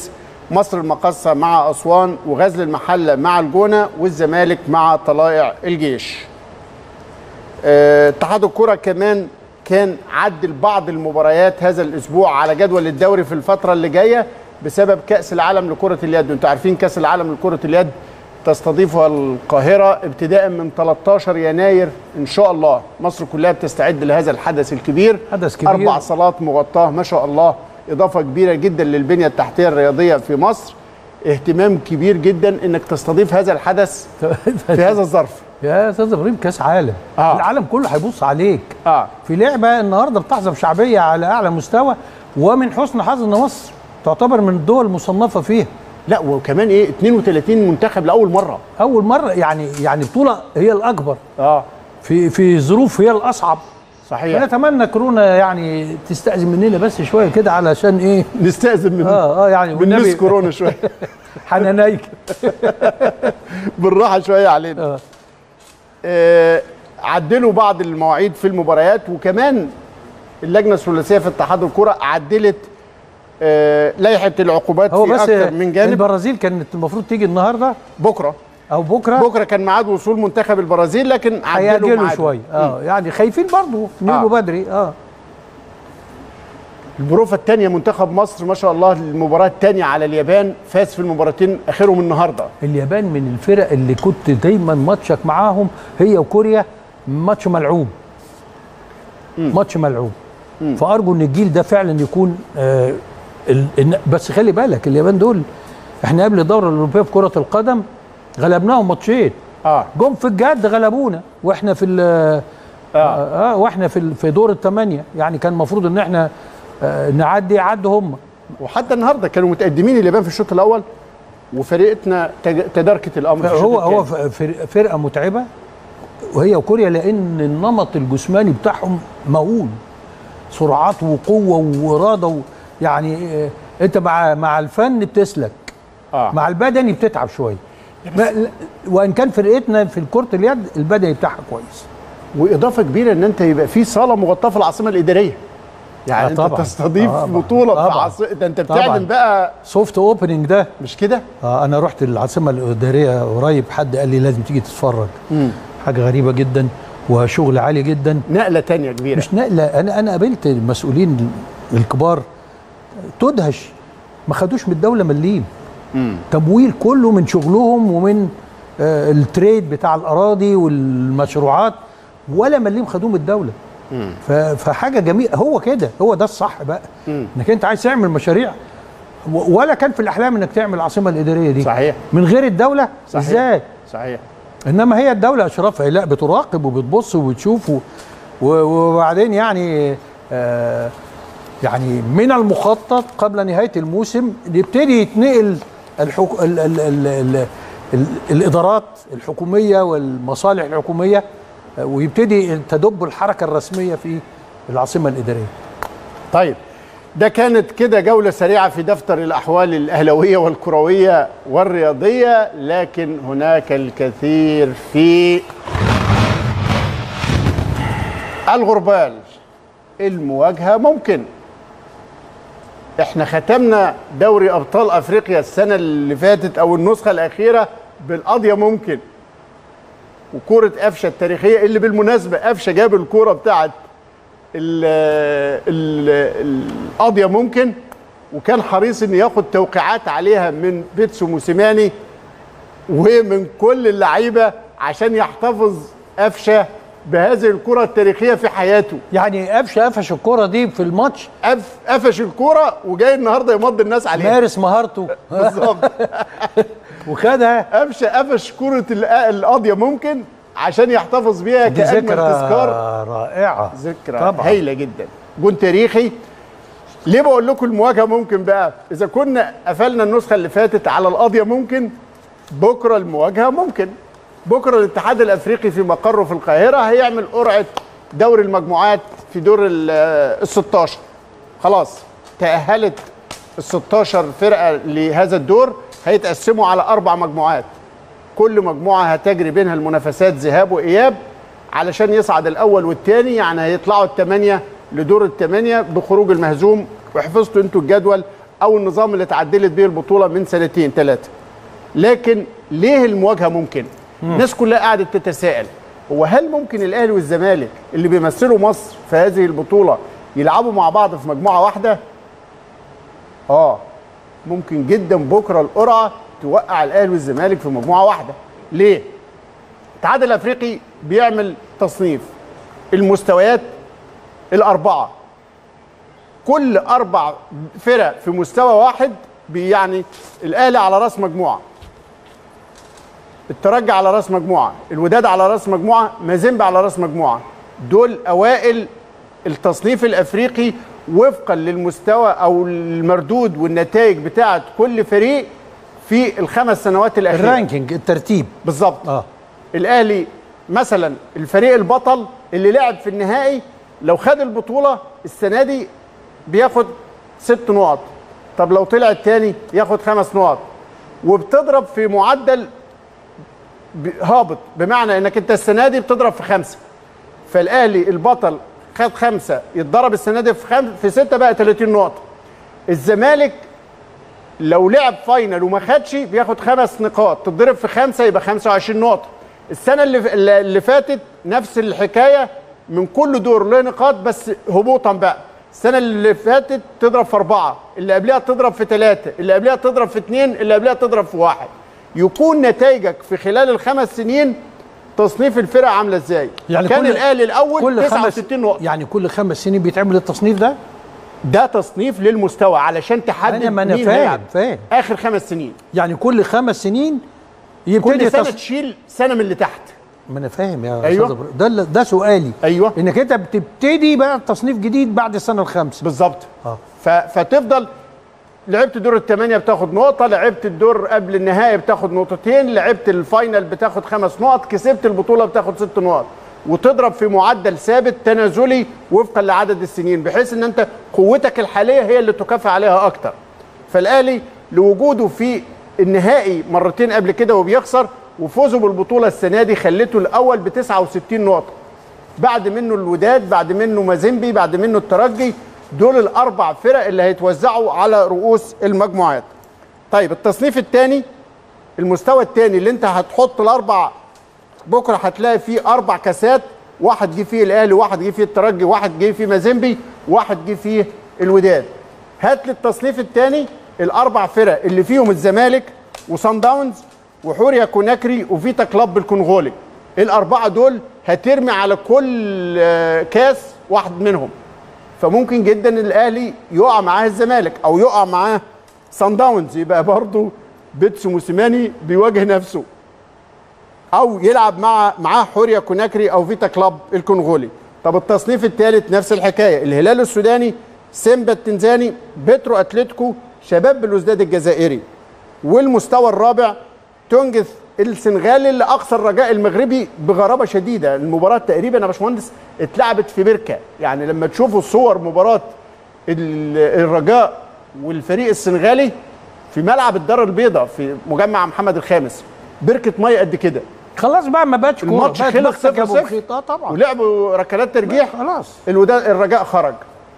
مصر المقاصة مع أسوان وغزل المحلة مع الجونة والزمالك مع طلائع الجيش آه، اتحاد الكرة كمان كان عدل بعض المباريات هذا الأسبوع على جدول الدوري في الفترة اللي جاية بسبب كأس العالم لكرة اليد انتوا عارفين كأس العالم لكرة اليد تستضيفها القاهرة ابتداء من 13 يناير إن شاء الله مصر كلها بتستعد لهذا الحدث الكبير حدث كبير. أربع صالات مغطاة ما شاء الله إضافة كبيرة جدا للبنية التحتية الرياضية في مصر اهتمام كبير جدا انك تستضيف هذا الحدث في هذا الظرف يا استاذ ابراهيم كاس عالم آه. العالم كله هيبص عليك اه في لعبه النهارده بتحظى بشعبيه على اعلى مستوى ومن حسن حظ ان مصر تعتبر من الدول المصنفه فيها لا وكمان ايه 32 منتخب لاول مره اول مره يعني يعني بطوله هي الاكبر اه في في ظروف هي الاصعب صحيح فنتمنى كورونا يعني تستأذن مننا بس شويه كده علشان ايه نستأذن من اه اه يعني من والنبي ناس كورونا شويه حنانيك بالراحه شويه علينا آه. آه عدلوا بعض المواعيد في المباريات وكمان اللجنه الثلاثيه في اتحاد الكره عدلت آه لائحه العقوبات هو في بس اكثر من جانب البرازيل كانت المفروض تيجي النهارده بكره او بكره بكره كان ميعاد وصول منتخب البرازيل لكن عدلوا هيأجلوا ميعاده. شويه اه يعني خايفين برضه نيجوا آه. بدري اه البروفة الثانية منتخب مصر ما شاء الله المباراة الثانية على اليابان فاز في المباراتين آخرهم النهاردة اليابان من الفرق اللي كنت دايما ماتشك معاهم هي وكوريا ماتش ملعوب ماتش ملعوب فارجو ان الجيل ده فعلا يكون آه ال- إن- بس خلي بالك اليابان دول احنا قبل الدوره الاوروبيه في كره القدم غلبناهم ماتشين اه جم في الجد غلبونا واحنا في ال- اه اه, آه واحنا في ال- في دور الثمانيه يعني كان المفروض ان احنا آه نعدي عدوا هم وحتى النهارده كانوا متقدمين اليابان في الشوط الأول وفريقنا تج- تداركت الأمر في الشوط هو هو الثاني. ف- فر- فرقه متعبه وهي وكوريا لان النمط الجسماني بتاعهم مهول سرعات وقوه واراده و يعني آه، انت مع مع الفن بتسلك آه. مع البدني بتتعب شويه ما- لا- وان كان فرقتنا في كره اليد البدني بتاعها كويس وإضافة كبيرة إن أنت يبقى في صالة مغطاة في العاصمة الإدارية يعني آه أنت طبعاً. تستضيف طبعاً. بطولة في طبعاً. عاصمة ده أنت طبعاً. بتعلن بقى سوفت اوبننج ده مش كده؟ آه انا رحت العاصمه الاداريه قريب حد قال لي لازم تيجي تتفرج حاجه غريبه جدا وشغل عالي جدا نقلة تانية كبيرة مش نقله انا انا قابلت المسؤولين الكبار تدهش ما خدوش من الدوله مليم تمويل كله من شغلهم ومن آه التريد بتاع الاراضي والمشروعات ولا مليم خدوه من الدوله ف- فحاجه جميله هو كده هو ده الصح بقى انك انت عايز تعمل مشاريع و- ولا كان في الاحلام انك تعمل العاصمه الاداريه دي صحيح من غير الدوله صحيح. ازاي صحيح انما هي الدوله اشرافها لا بتراقب وبتبص وبتشوف و- و- وبعدين يعني آه يعني من المخطط قبل نهايه الموسم يبتدي يتنقل الحك... ال... ال... ال... ال... ال... الادارات الحكوميه والمصالح الحكوميه آه، ويبتدي تدب الحركه الرسميه في العاصمه الاداريه طيب ده كانت كده جولة سريعة في دفتر الأحوال الأهلوية والكروية والرياضية لكن هناك الكثير في الغربال المواجهة ممكن احنا ختمنا دوري أبطال أفريقيا السنة اللي فاتت أو النسخة الأخيرة بالقضية ممكن وكرة قفشة التاريخية اللي بالمناسبة قفشة جاب الكرة بتاعت ال- ال- القضيه ممكن وكان حريص ان ياخد توقيعات عليها من بيتسو موسيماني ومن كل اللعيبه عشان يحتفظ قفشه بهذه الكره التاريخيه في حياته يعني قفش قفش الكره دي في الماتش قف- قفش الكره وجاي النهارده يمضي الناس عليها مارس مهارته بالظبط وخدها قفشه قفش كره ال- القضيه ممكن عشان يحتفظ بيها دي كاجمل ذكرى تذكار رائعه ذكرى طبعا هايله جدا جون تاريخي ليه بقول لكم المواجهه ممكن بقى اذا كنا قفلنا النسخه اللي فاتت على القضيه ممكن بكره المواجهه ممكن بكره الاتحاد الافريقي في مقره في القاهره هيعمل قرعه دوري المجموعات في دور ال 16 خلاص تاهلت ال 16 فرقه لهذا الدور هيتقسموا على اربع مجموعات كل مجموعه هتجري بينها المنافسات ذهاب واياب علشان يصعد الاول والثاني يعني هيطلعوا الثمانيه لدور الثمانيه بخروج المهزوم وحفظتوا انتوا الجدول او النظام اللي اتعدلت بيه البطوله من سنتين ثلاثه لكن ليه المواجهه ممكن الناس كلها قعدت تتساءل هو هل ممكن الاهلي والزمالك اللي بيمثلوا مصر في هذه البطوله يلعبوا مع بعض في مجموعه واحده اه ممكن جدا بكره القرعه توقع الاهلي والزمالك في مجموعه واحده ليه الاتحاد الافريقي بيعمل تصنيف المستويات الاربعه كل اربع فرق في مستوى واحد بي- يعني الاهلي على راس مجموعه الترجي على راس مجموعه الوداد على راس مجموعه مازيمبي على راس مجموعه دول اوائل التصنيف الافريقي وفقا للمستوى او المردود والنتائج بتاعه كل فريق في الخمس سنوات الاخيره الرانكينج الترتيب بالظبط اه الاهلي مثلا الفريق البطل اللي لعب في النهائي لو خد البطوله السنه دي بياخد ست نقط طب لو طلع التاني ياخد خمس نقط وبتضرب في معدل ب- هابط بمعنى انك انت السنه دي بتضرب في خمسه فالاهلي البطل خد خمسه يتضرب السنه دي في خم... في سته بقى 30 نقطه الزمالك لو لعب فاينل وما خدش بياخد خمس نقاط تتضرب في خمسه يبقى 25 نقطه السنه اللي اللي فاتت نفس الحكايه من كل دور له نقاط بس هبوطا بقى السنه اللي فاتت تضرب في اربعه اللي قبلها تضرب في ثلاثه اللي قبلها تضرب في اثنين اللي قبلها تضرب في واحد يكون نتائجك في خلال الخمس سنين تصنيف الفرق عامله ازاي يعني كان كل- الاهلي الاول كل خمس 69 نقطه يعني كل خمس سنين بيتعمل التصنيف ده ده تصنيف للمستوى علشان تحدد أنا- ما أنا مين فاهم- هيلعب فاهم. اخر خمس سنين يعني كل خمس سنين يبتدي كل سنه تص... تشيل سنه من اللي تحت ما انا فاهم يا أيوة. أستاذ إبراهيم. ده اللي- ده سؤالي أيوة. انك انت بتبتدي بقى تصنيف جديد بعد السنه الخامسه بالظبط آه. ف... فتفضل لعبت دور الثمانيه بتاخد نقطه لعبت الدور قبل النهائي بتاخد نقطتين لعبت الفاينل بتاخد خمس نقط كسبت البطوله بتاخد ست نقط وتضرب في معدل ثابت تنازلي وفقا لعدد السنين بحيث ان انت قوتك الحاليه هي اللي تكافئ عليها اكتر فالاهلي لوجوده في النهائي مرتين قبل كده وبيخسر وفوزه بالبطوله السنه دي خلته الاول ب 69 نقطه بعد منه الوداد بعد منه مازيمبي بعد منه الترجي دول الاربع فرق اللي هيتوزعوا على رؤوس المجموعات طيب التصنيف الثاني المستوى الثاني اللي انت هتحط الاربع بكره هتلاقي فيه اربع كاسات واحد جه فيه الاهلي واحد جه فيه الترجي واحد جه فيه مازيمبي واحد جه فيه الوداد هات لي التصنيف الثاني الاربع فرق اللي فيهم الزمالك وصن داونز وحوريا كوناكري وفيتا كلاب الكونغولي الاربعه دول هترمي على كل آه، كاس واحد منهم فممكن جدا الاهلي يقع معاه الزمالك او يقع معاه صن داونز يبقى برضه بيتسو موسيماني بيواجه نفسه او يلعب مع معاه حوريا كوناكري او فيتا كلاب الكونغولي طب التصنيف الثالث نفس الحكايه الهلال السوداني سيمبا التنزاني بيترو اتلتيكو شباب بلوزداد الجزائري والمستوى الرابع تونجث السنغالي اللي اقصى الرجاء المغربي بغرابه شديده المباراه تقريبا يا باشمهندس اتلعبت في بركه يعني لما تشوفوا صور مباراه ال- الرجاء والفريق السنغالي في ملعب الدار البيضاء في مجمع محمد الخامس بركه ميه قد كده خلاص بقى ما بقتش كوره الماتش بقت خلص بختك يا 0 أبو 0 بخيت. اه طبعا ولعبوا ركلات ترجيح خلاص الوداد الرجاء خرج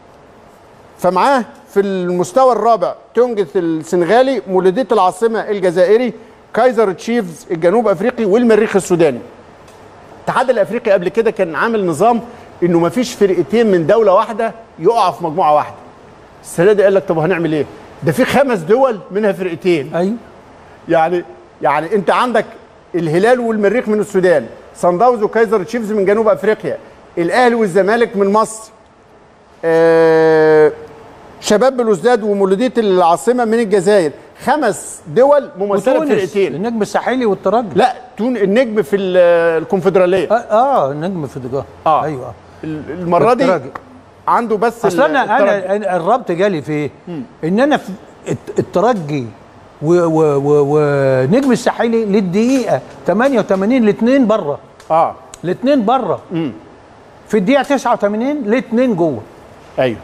فمعاه في المستوى الرابع تونجث السنغالي مولودية العاصمة الجزائري كايزر تشيفز الجنوب افريقي والمريخ السوداني الاتحاد الافريقي قبل كده كان عامل نظام انه ما فيش فرقتين من دوله واحده يقعوا في مجموعه واحده السنه دي قال لك طب هنعمل ايه ده في خمس دول منها فرقتين ايوه يعني يعني انت عندك الهلال والمريخ من السودان صن داونز وكايزر تشيفز من جنوب افريقيا الاهلي والزمالك من مصر آه شباب بلوزداد ومولوديه العاصمه من الجزائر خمس دول ممثله وتونس فرقتين النجم الساحلي والترجي لا تون النجم في ال- الكونفدراليه اه, آه النجم في الدجاه آه. ايوه ال- المره دي والترجي. عنده بس اصل ال- انا الترجي. انا أنا الربط جالي في ايه؟ ان انا في الت- الترجي و- و- و- ونجم الساحلي للدقيقه 88 الاثنين بره اه الاثنين بره في الدقيقه 89 الاثنين جوه ايوه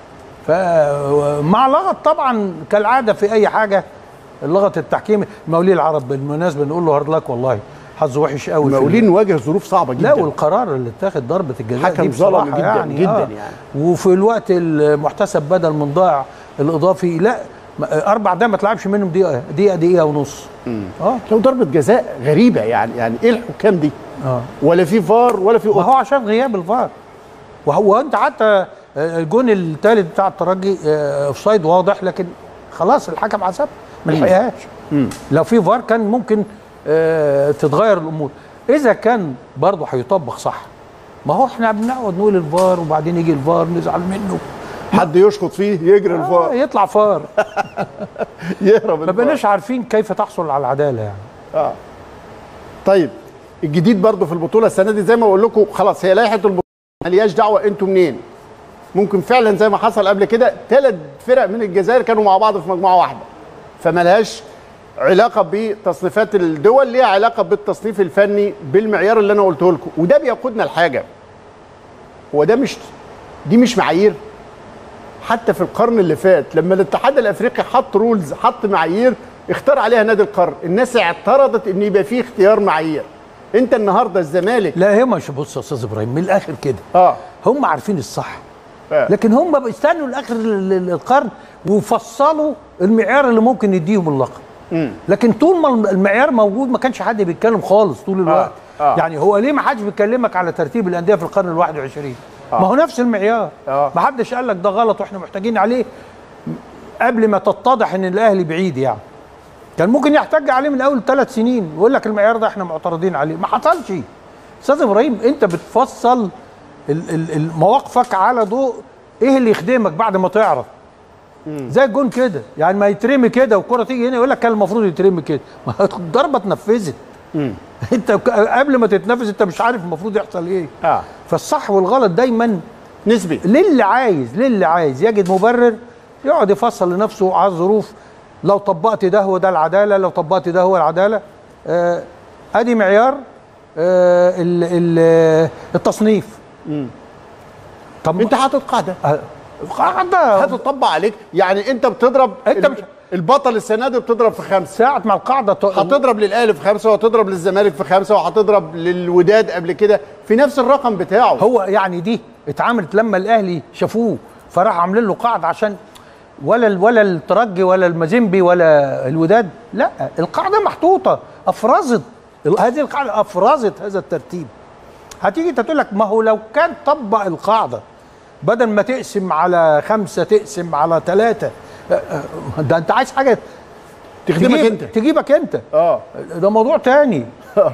فمع لغط طبعا كالعاده في اي حاجه اللغط التحكيمي مولي العرب بالمناسبه نقول له هارد لك والله حظه وحش قوي في المقاولين واجه ظروف صعبه جدا لا والقرار اللي اتاخد ضربه الجزاء حكم دي بصراحه ظلم جدا يعني جدا آه. يعني. وفي الوقت المحتسب بدل من ضاع الاضافي لا ما- اربع دقايق ما تلعبش منهم دقيقه دقيقه دقيقه ونص اه لو ضربه جزاء غريبه يعني يعني ايه الحكام دي اه ولا في فار ولا في ما قط هو عشان غياب الفار وهو انت حتى آه، الجون الثالث بتاع الترجي آه، اوفسايد واضح لكن خلاص الحكم حسب ما لحقهاش لو في فار كان ممكن آه، تتغير الامور اذا كان برضه هيطبق صح ما هو احنا بنقعد نقول الفار وبعدين يجي الفار نزعل منه حد يشخط فيه يجري آه الفار يطلع فار يهرب ما الفار. بقناش عارفين كيف تحصل على العداله يعني اه طيب الجديد برضه في البطوله السنه دي زي ما بقول لكم خلاص هي لائحه البطوله ملياش دعوه انتوا منين ممكن فعلا زي ما حصل قبل كده ثلاث فرق من الجزائر كانوا مع بعض في مجموعه واحده فملهاش علاقه بتصنيفات الدول ليها علاقه بالتصنيف الفني بالمعيار اللي انا قلته لكم وده بيقودنا لحاجه هو ده مش دي مش معايير حتى في القرن اللي فات لما الاتحاد الافريقي حط رولز حط معايير اختار عليها نادي القرن الناس اعترضت ان يبقى فيه اختيار معايير انت النهارده الزمالك لا هي مش بص يا استاذ ابراهيم من الاخر كده اه هم عارفين الصح آه. لكن هم بيستنوا لاخر ال- ال- القرن وفصلوا المعيار اللي ممكن يديهم اللقب لكن طول ما المعيار موجود ما كانش حد بيتكلم خالص طول الوقت آه. يعني هو ليه ما حدش بيكلمك على ترتيب الانديه في القرن ال 21 ما هو نفس المعيار آه. ما حدش قال لك ده غلط واحنا محتاجين عليه قبل ما تتضح ان الاهلي بعيد يعني كان ممكن يحتج عليه من اول ثلاث سنين ويقول لك المعيار ده احنا معترضين عليه ما حصلش استاذ ابراهيم انت بتفصل ال- ال- ال- مواقفك على ضوء ايه اللي يخدمك بعد ما تعرف زي الجون كده يعني ما يترمي كده والكره تيجي هنا يقول لك كان المفروض يترمي كده ما هو الضربه اتنفذت انت ك- قبل ما تتنفذ انت مش عارف المفروض يحصل ايه اه فالصح والغلط دايما نسبي للي عايز للي عايز يجد مبرر يقعد يفصل لنفسه على الظروف لو طبقت ده هو ده العداله لو طبقت ده هو العداله آه، ادي معيار آه، ال- ال- التصنيف طب انت حاطط قاعده آه، قاعده هتطبق عليك يعني انت بتضرب انت ال- مش- البطل السنه دي بتضرب في خمسه ساعه ما القاعده ت- هتضرب للاهلي في خمسه وهتضرب للزمالك في خمسه وهتضرب للوداد قبل كده في نفس الرقم بتاعه هو يعني دي اتعملت لما الاهلي شافوه فراح عاملين له قاعده عشان ولا ال- ولا الترجي ولا المازيمبي ولا الوداد لا القاعده محطوطه افرزت ال- هذه القاعده افرزت هذا الترتيب هتيجي انت تقول لك ما هو لو كان طبق القاعده بدل ما تقسم على خمسه تقسم على ثلاثه ده انت عايز حاجه تخدمك تجيب انت تجيبك انت اه ده موضوع تاني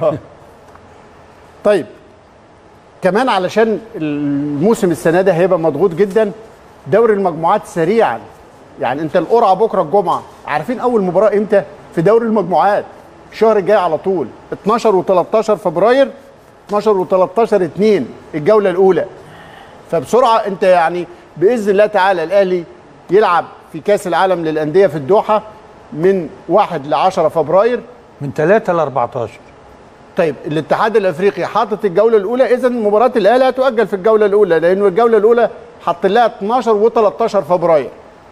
طيب كمان علشان الموسم السنه ده هيبقى مضغوط جدا دوري المجموعات سريعا يعني انت القرعه بكره الجمعه عارفين اول مباراه امتى في دوري المجموعات الشهر الجاي على طول 12 و13 فبراير 12 و13 2 الجوله الاولى فبسرعه انت يعني باذن الله تعالى الاهلي يلعب في كاس العالم للانديه في الدوحه من 1 ل 10 فبراير من 3 ل 14 طيب الاتحاد الافريقي حاطط الجوله الاولى اذا مباراه الاهلي هتؤجل في الجوله الاولى لانه الجوله الاولى حاط لها 12 و13 فبراير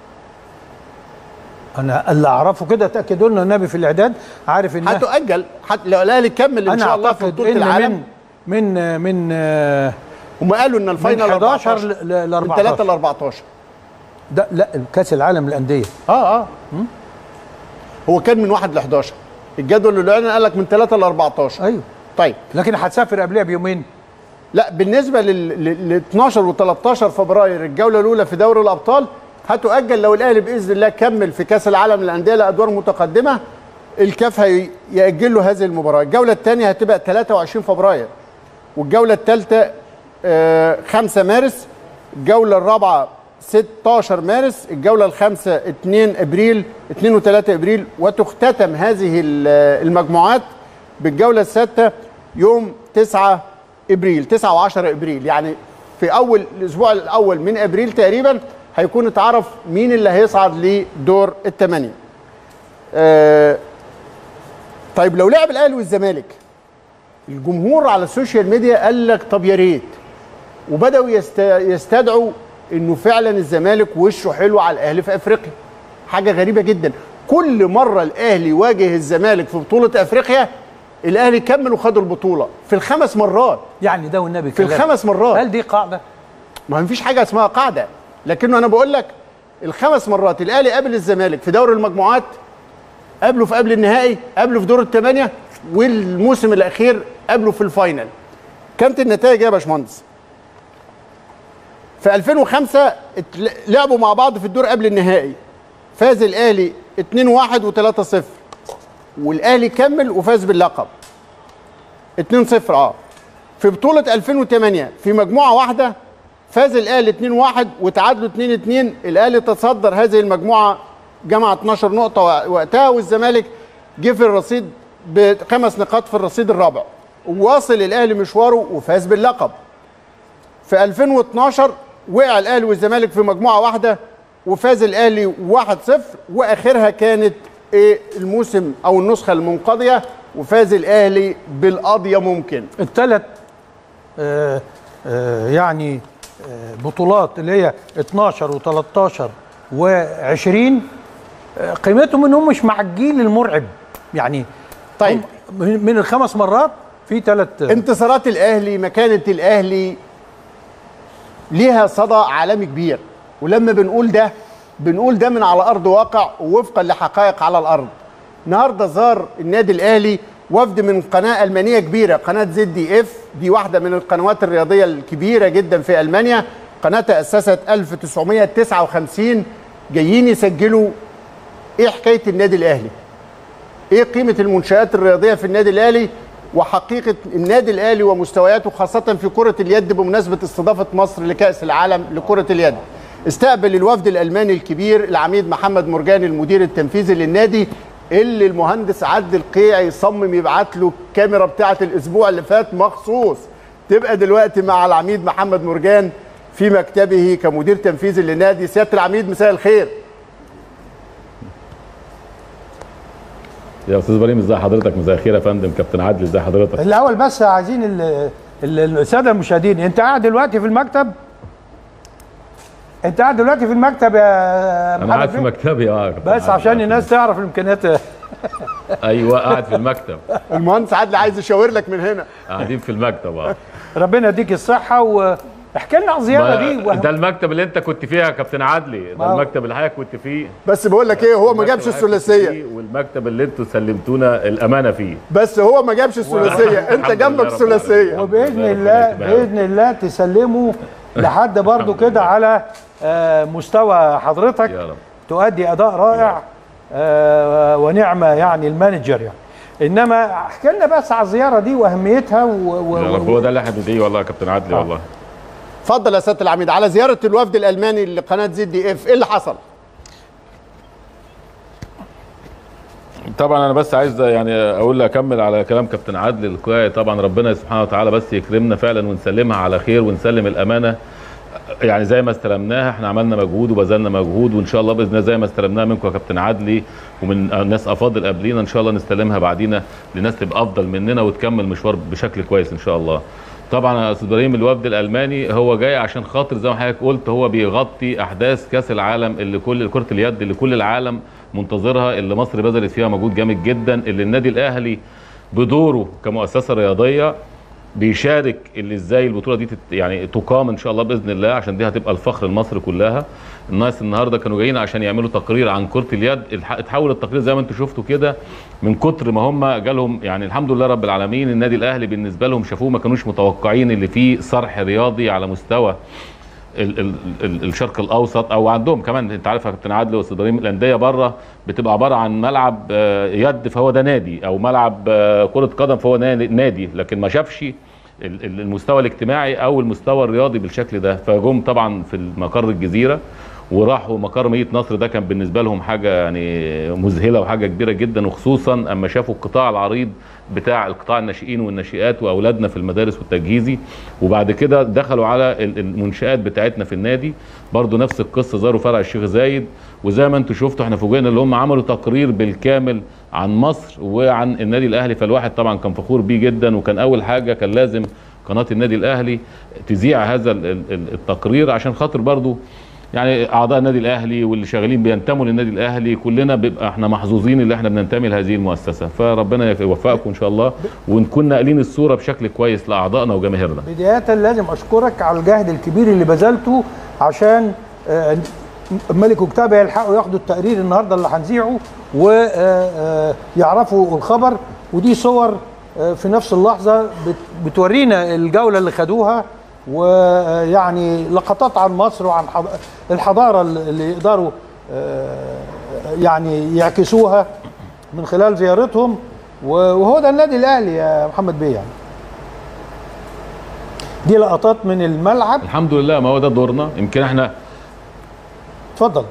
انا اللي اعرفه كده تاكدوا لنا النبي في الاعداد عارف ان هتؤجل حت... لو الاهلي يكمل ان انا شاء الله في اعتقد بطوله ان العالم من من من آه، هم قالوا ان من الفاينل 11 14 ل- ل من 3 ل 14 14 ده لا كاس العالم للانديه اه اه هو كان من 1 ل 11 الجدول اللي اعلن قال لك من 3 ل 14 ايوه طيب لكن هتسافر قبلها بيومين لا بالنسبه لل لل- ل 12 و13 فبراير الجوله الاولى في دوري الابطال هتؤجل لو الاهلي باذن الله كمل في كاس العالم للانديه لادوار متقدمه الكاف هي- ياجل له هذه المباراه الجوله الثانيه هتبقى 23 فبراير والجوله الثالثه 5 مارس الجوله الرابعه 16 مارس الجوله الخامسه 2 ابريل 2 و3 ابريل وتختتم هذه ال- المجموعات بالجوله السادسه يوم 9 ابريل 9 و10 ابريل يعني في اول الاسبوع الاول من ابريل تقريبا هيكون اتعرف مين اللي هيصعد لدور الثمانيه. آه طيب لو لعب الاهلي والزمالك الجمهور على السوشيال ميديا قال لك طب يا ريت وبداوا يست... يستدعوا انه فعلا الزمالك وشه حلو على الاهلي في افريقيا حاجه غريبه جدا كل مره الاهلي واجه الزمالك في بطوله افريقيا الاهلي كمل وخد البطوله في الخمس مرات يعني ده والنبي في كلام. الخمس مرات هل دي قاعده ما فيش حاجه اسمها قاعده لكنه انا بقول لك الخمس مرات الاهلي قابل الزمالك في دوري المجموعات قابله في قبل النهائي قابله في دور الثمانيه والموسم الاخير قابله في الفاينل كانت النتائج يا باشمهندس في 2005 اتل- لعبوا مع بعض في الدور قبل النهائي فاز الاهلي 2-1 و3-0 والاهلي كمل وفاز باللقب 2-0 اه في بطولة 2008 في مجموعة واحدة فاز الأهلي 2-1 وتعادلوا 2-2 الأهلي تصدر هذه المجموعة جمع 12 نقطة وقتها والزمالك جه في الرصيد بخمس نقاط في الرصيد الرابع وواصل الأهلي مشواره وفاز باللقب في 2012 وقع الأهلي والزمالك في مجموعة واحدة وفاز الأهلي 1-0 وآخرها كانت إيه الموسم أو النسخة المنقضية وفاز الأهلي بالقضية ممكن الثلاث آه آه يعني آه بطولات اللي هي 12 و13 و20 آه قيمتهم انهم مش مع الجيل المرعب يعني طيب. هم من من الخمس مرات في ثلاث انتصارات الاهلي مكانه الاهلي ليها صدى عالمي كبير ولما بنقول ده بنقول ده من على ارض واقع ووفقا لحقائق على الارض النهارده زار النادي الاهلي وفد من قناه المانيه كبيره قناه زد دي اف دي واحده من القنوات الرياضيه الكبيره جدا في المانيا قناه تاسست 1959 جايين يسجلوا ايه حكايه النادي الاهلي ايه قيمه المنشات الرياضيه في النادي الاهلي وحقيقه النادي الاهلي ومستوياته خاصه في كره اليد بمناسبه استضافه مصر لكاس العالم لكره اليد استقبل الوفد الالماني الكبير العميد محمد مرجاني المدير التنفيذي للنادي اللي المهندس عدل القيعي صمم يبعت له الكاميرا بتاعه الاسبوع اللي فات مخصوص تبقى دلوقتي مع العميد محمد مرجان في مكتبه كمدير تنفيذي للنادي سياده العميد مساء الخير يا استاذ ابراهيم ازي حضرتك مساء الخير يا فندم كابتن عادل ازي حضرتك الاول بس عايزين ال- ال- الساده المشاهدين انت قاعد دلوقتي في المكتب انت قاعد دلوقتي في المكتب يا انا محمد قاعد في بيه؟ مكتبي اه يا كابتن بس عادل، عشان قاعد في الناس تعرف الامكانيات المكتب. ايوه قاعد في المكتب المهندس عدل عايز يشاور لك من هنا قاعدين في المكتب اه ربنا يديك الصحه واحكي لنا عن الزياره دي ما- وهم- ده المكتب اللي انت كنت فيه يا كابتن عدلي ما ده هو- المكتب اللي حضرتك كنت فيه بس بقول لك ايه هو ما المكتب جابش اللي حضرتك كنت الثلاثيه فيه والمكتب اللي انتوا سلمتونا الامانه فيه بس هو ما جابش الثلاثيه انت الحمد جنبك لله رب الثلاثيه العالمين. وباذن ربنا الله يكتبها له. باذن الله تسلموا لحد برضو الحمد كده لله. على آه، مستوى حضرتك يا رب تؤدي اداء رائع آه، ونعمه يعني المانجر يعني انما احكي لنا بس على الزياره دي واهميتها و... و... يا رب هو ده اللي احنا بندعيه والله يا كابتن عدلي والله اتفضل يا سياده العميد على زياره الوفد الالماني لقناه زد دي اف ايه اللي حصل طبعا انا بس عايز يعني اقول اكمل على كلام كابتن عادل القيعي طبعا ربنا سبحانه وتعالى بس يكرمنا فعلا ونسلمها على خير ونسلم الامانه يعني زي ما استلمناها احنا عملنا مجهود وبذلنا مجهود وان شاء الله باذن الله زي ما استلمناها منكم يا كابتن عدلي ومن ناس افاضل قبلينا ان شاء الله نستلمها بعدينا لناس تبقى افضل مننا وتكمل مشوار بشكل كويس ان شاء الله. طبعا يا استاذ ابراهيم الوفد الالماني هو جاي عشان خاطر زي ما حضرتك قلت هو بيغطي احداث كاس العالم اللي كل كره اليد اللي كل العالم منتظرها اللي مصر بذلت فيها مجهود جامد جدا اللي النادي الاهلي بدوره كمؤسسه رياضيه بيشارك اللي ازاي البطوله دي تت يعني تقام ان شاء الله باذن الله عشان دي هتبقى الفخر لمصر كلها الناس النهارده كانوا جايين عشان يعملوا تقرير عن كره اليد الح- اتحول التقرير زي ما انتم شفتوا كده من كتر ما هم جالهم يعني الحمد لله رب العالمين النادي الاهلي بالنسبه لهم شافوه ما كانوش متوقعين اللي فيه صرح رياضي على مستوى ال ال ال الشرق الاوسط او عندهم كمان انت عارف يا كابتن عادل واستاذ ابراهيم الانديه بره بتبقى عباره عن ملعب آه، يد فهو ده نادي او ملعب آه، كره قدم فهو نادي- نادي لكن ما شافش ال- ال- المستوى الاجتماعي او المستوى الرياضي بالشكل ده فجم طبعا في مقر الجزيره وراحوا مقر مدينه نصر ده كان بالنسبه لهم حاجه يعني مذهله وحاجه كبيره جدا وخصوصا اما شافوا القطاع العريض بتاع القطاع الناشئين والناشئات واولادنا في المدارس والتجهيزي وبعد كده دخلوا على ال- المنشات بتاعتنا في النادي برضو نفس القصه زاروا فرع الشيخ زايد وزي ما انتم شفتوا احنا فوجئنا اللي هم عملوا تقرير بالكامل عن مصر وعن النادي الاهلي فالواحد طبعا كان فخور بيه جدا وكان اول حاجه كان لازم قناه النادي الاهلي تذيع هذا ال- ال- ال- التقرير عشان خاطر برضو يعني اعضاء النادي الاهلي واللي شغالين بينتموا للنادي الاهلي كلنا بيبقى احنا محظوظين اللي احنا بننتمي لهذه المؤسسه فربنا يوفقكم ان شاء الله ونكون ناقلين الصوره بشكل كويس لاعضائنا وجماهيرنا بدايه لازم اشكرك على الجهد الكبير اللي بذلته عشان آه، ملك وكتابه يلحقوا ياخدوا التقرير النهارده اللي هنذيعه ويعرفوا الخبر ودي صور آه، في نفس اللحظه بت- بتورينا الجوله اللي خدوها ويعني لقطات عن مصر وعن حض- الحضاره اللي يقدروا آه، يعني يعكسوها من خلال زيارتهم وهو ده النادي الاهلي يا محمد بيه يعني دي لقطات من الملعب الحمد لله ما هو ده دورنا يمكن احنا اتفضل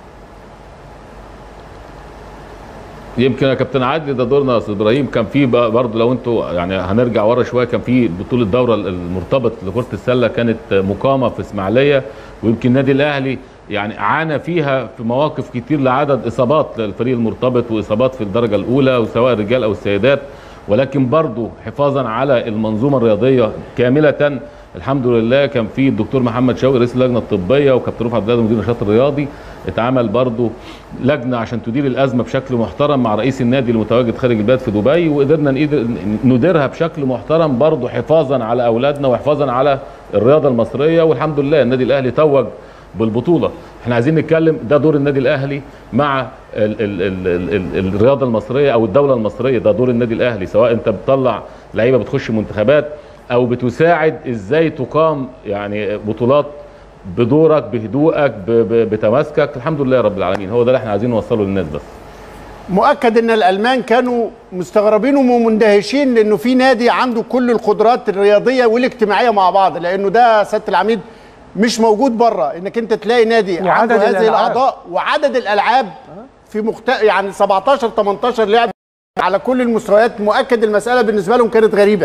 يمكن يا كابتن عادل ده دورنا يا استاذ ابراهيم كان في بقى برضه لو انتوا يعني هنرجع ورا شويه كان في بطوله الدوره المرتبط لكره السله كانت مقامه في اسماعيليه ويمكن النادي الاهلي يعني عانى فيها في مواقف كتير لعدد اصابات للفريق المرتبط واصابات في الدرجه الاولى وسواء الرجال او السيدات ولكن برضه حفاظا على المنظومه الرياضيه كامله الحمد لله كان في الدكتور محمد شوقي رئيس اللجنه الطبيه وكابتن رفعت عبد مدير النشاط الرياضي اتعمل برضه لجنه عشان تدير الازمه بشكل محترم مع رئيس النادي المتواجد خارج البلاد في دبي وقدرنا نقدر نديرها بشكل محترم برضه حفاظا على اولادنا وحفاظا على الرياضه المصريه والحمد لله النادي الاهلي توج بالبطوله احنا عايزين نتكلم ده دور النادي الاهلي مع ال ال ال ال ال الرياضه المصريه او الدوله المصريه ده دور النادي الاهلي سواء انت بتطلع لعيبه بتخش منتخبات او بتساعد ازاي تقام يعني بطولات بدورك بهدوءك ب- ب- بتماسكك الحمد لله رب العالمين هو ده اللي احنا عايزين نوصله للناس بس مؤكد ان الالمان كانوا مستغربين ومندهشين لانه في نادي عنده كل القدرات الرياضيه والاجتماعيه مع بعض لانه ده سياده العميد مش موجود بره انك انت تلاقي نادي وعدد عنده هذه الألعاب. الاعضاء وعدد الالعاب في مخت... يعني 17 18 لاعب على كل المستويات مؤكد المساله بالنسبه لهم كانت غريبه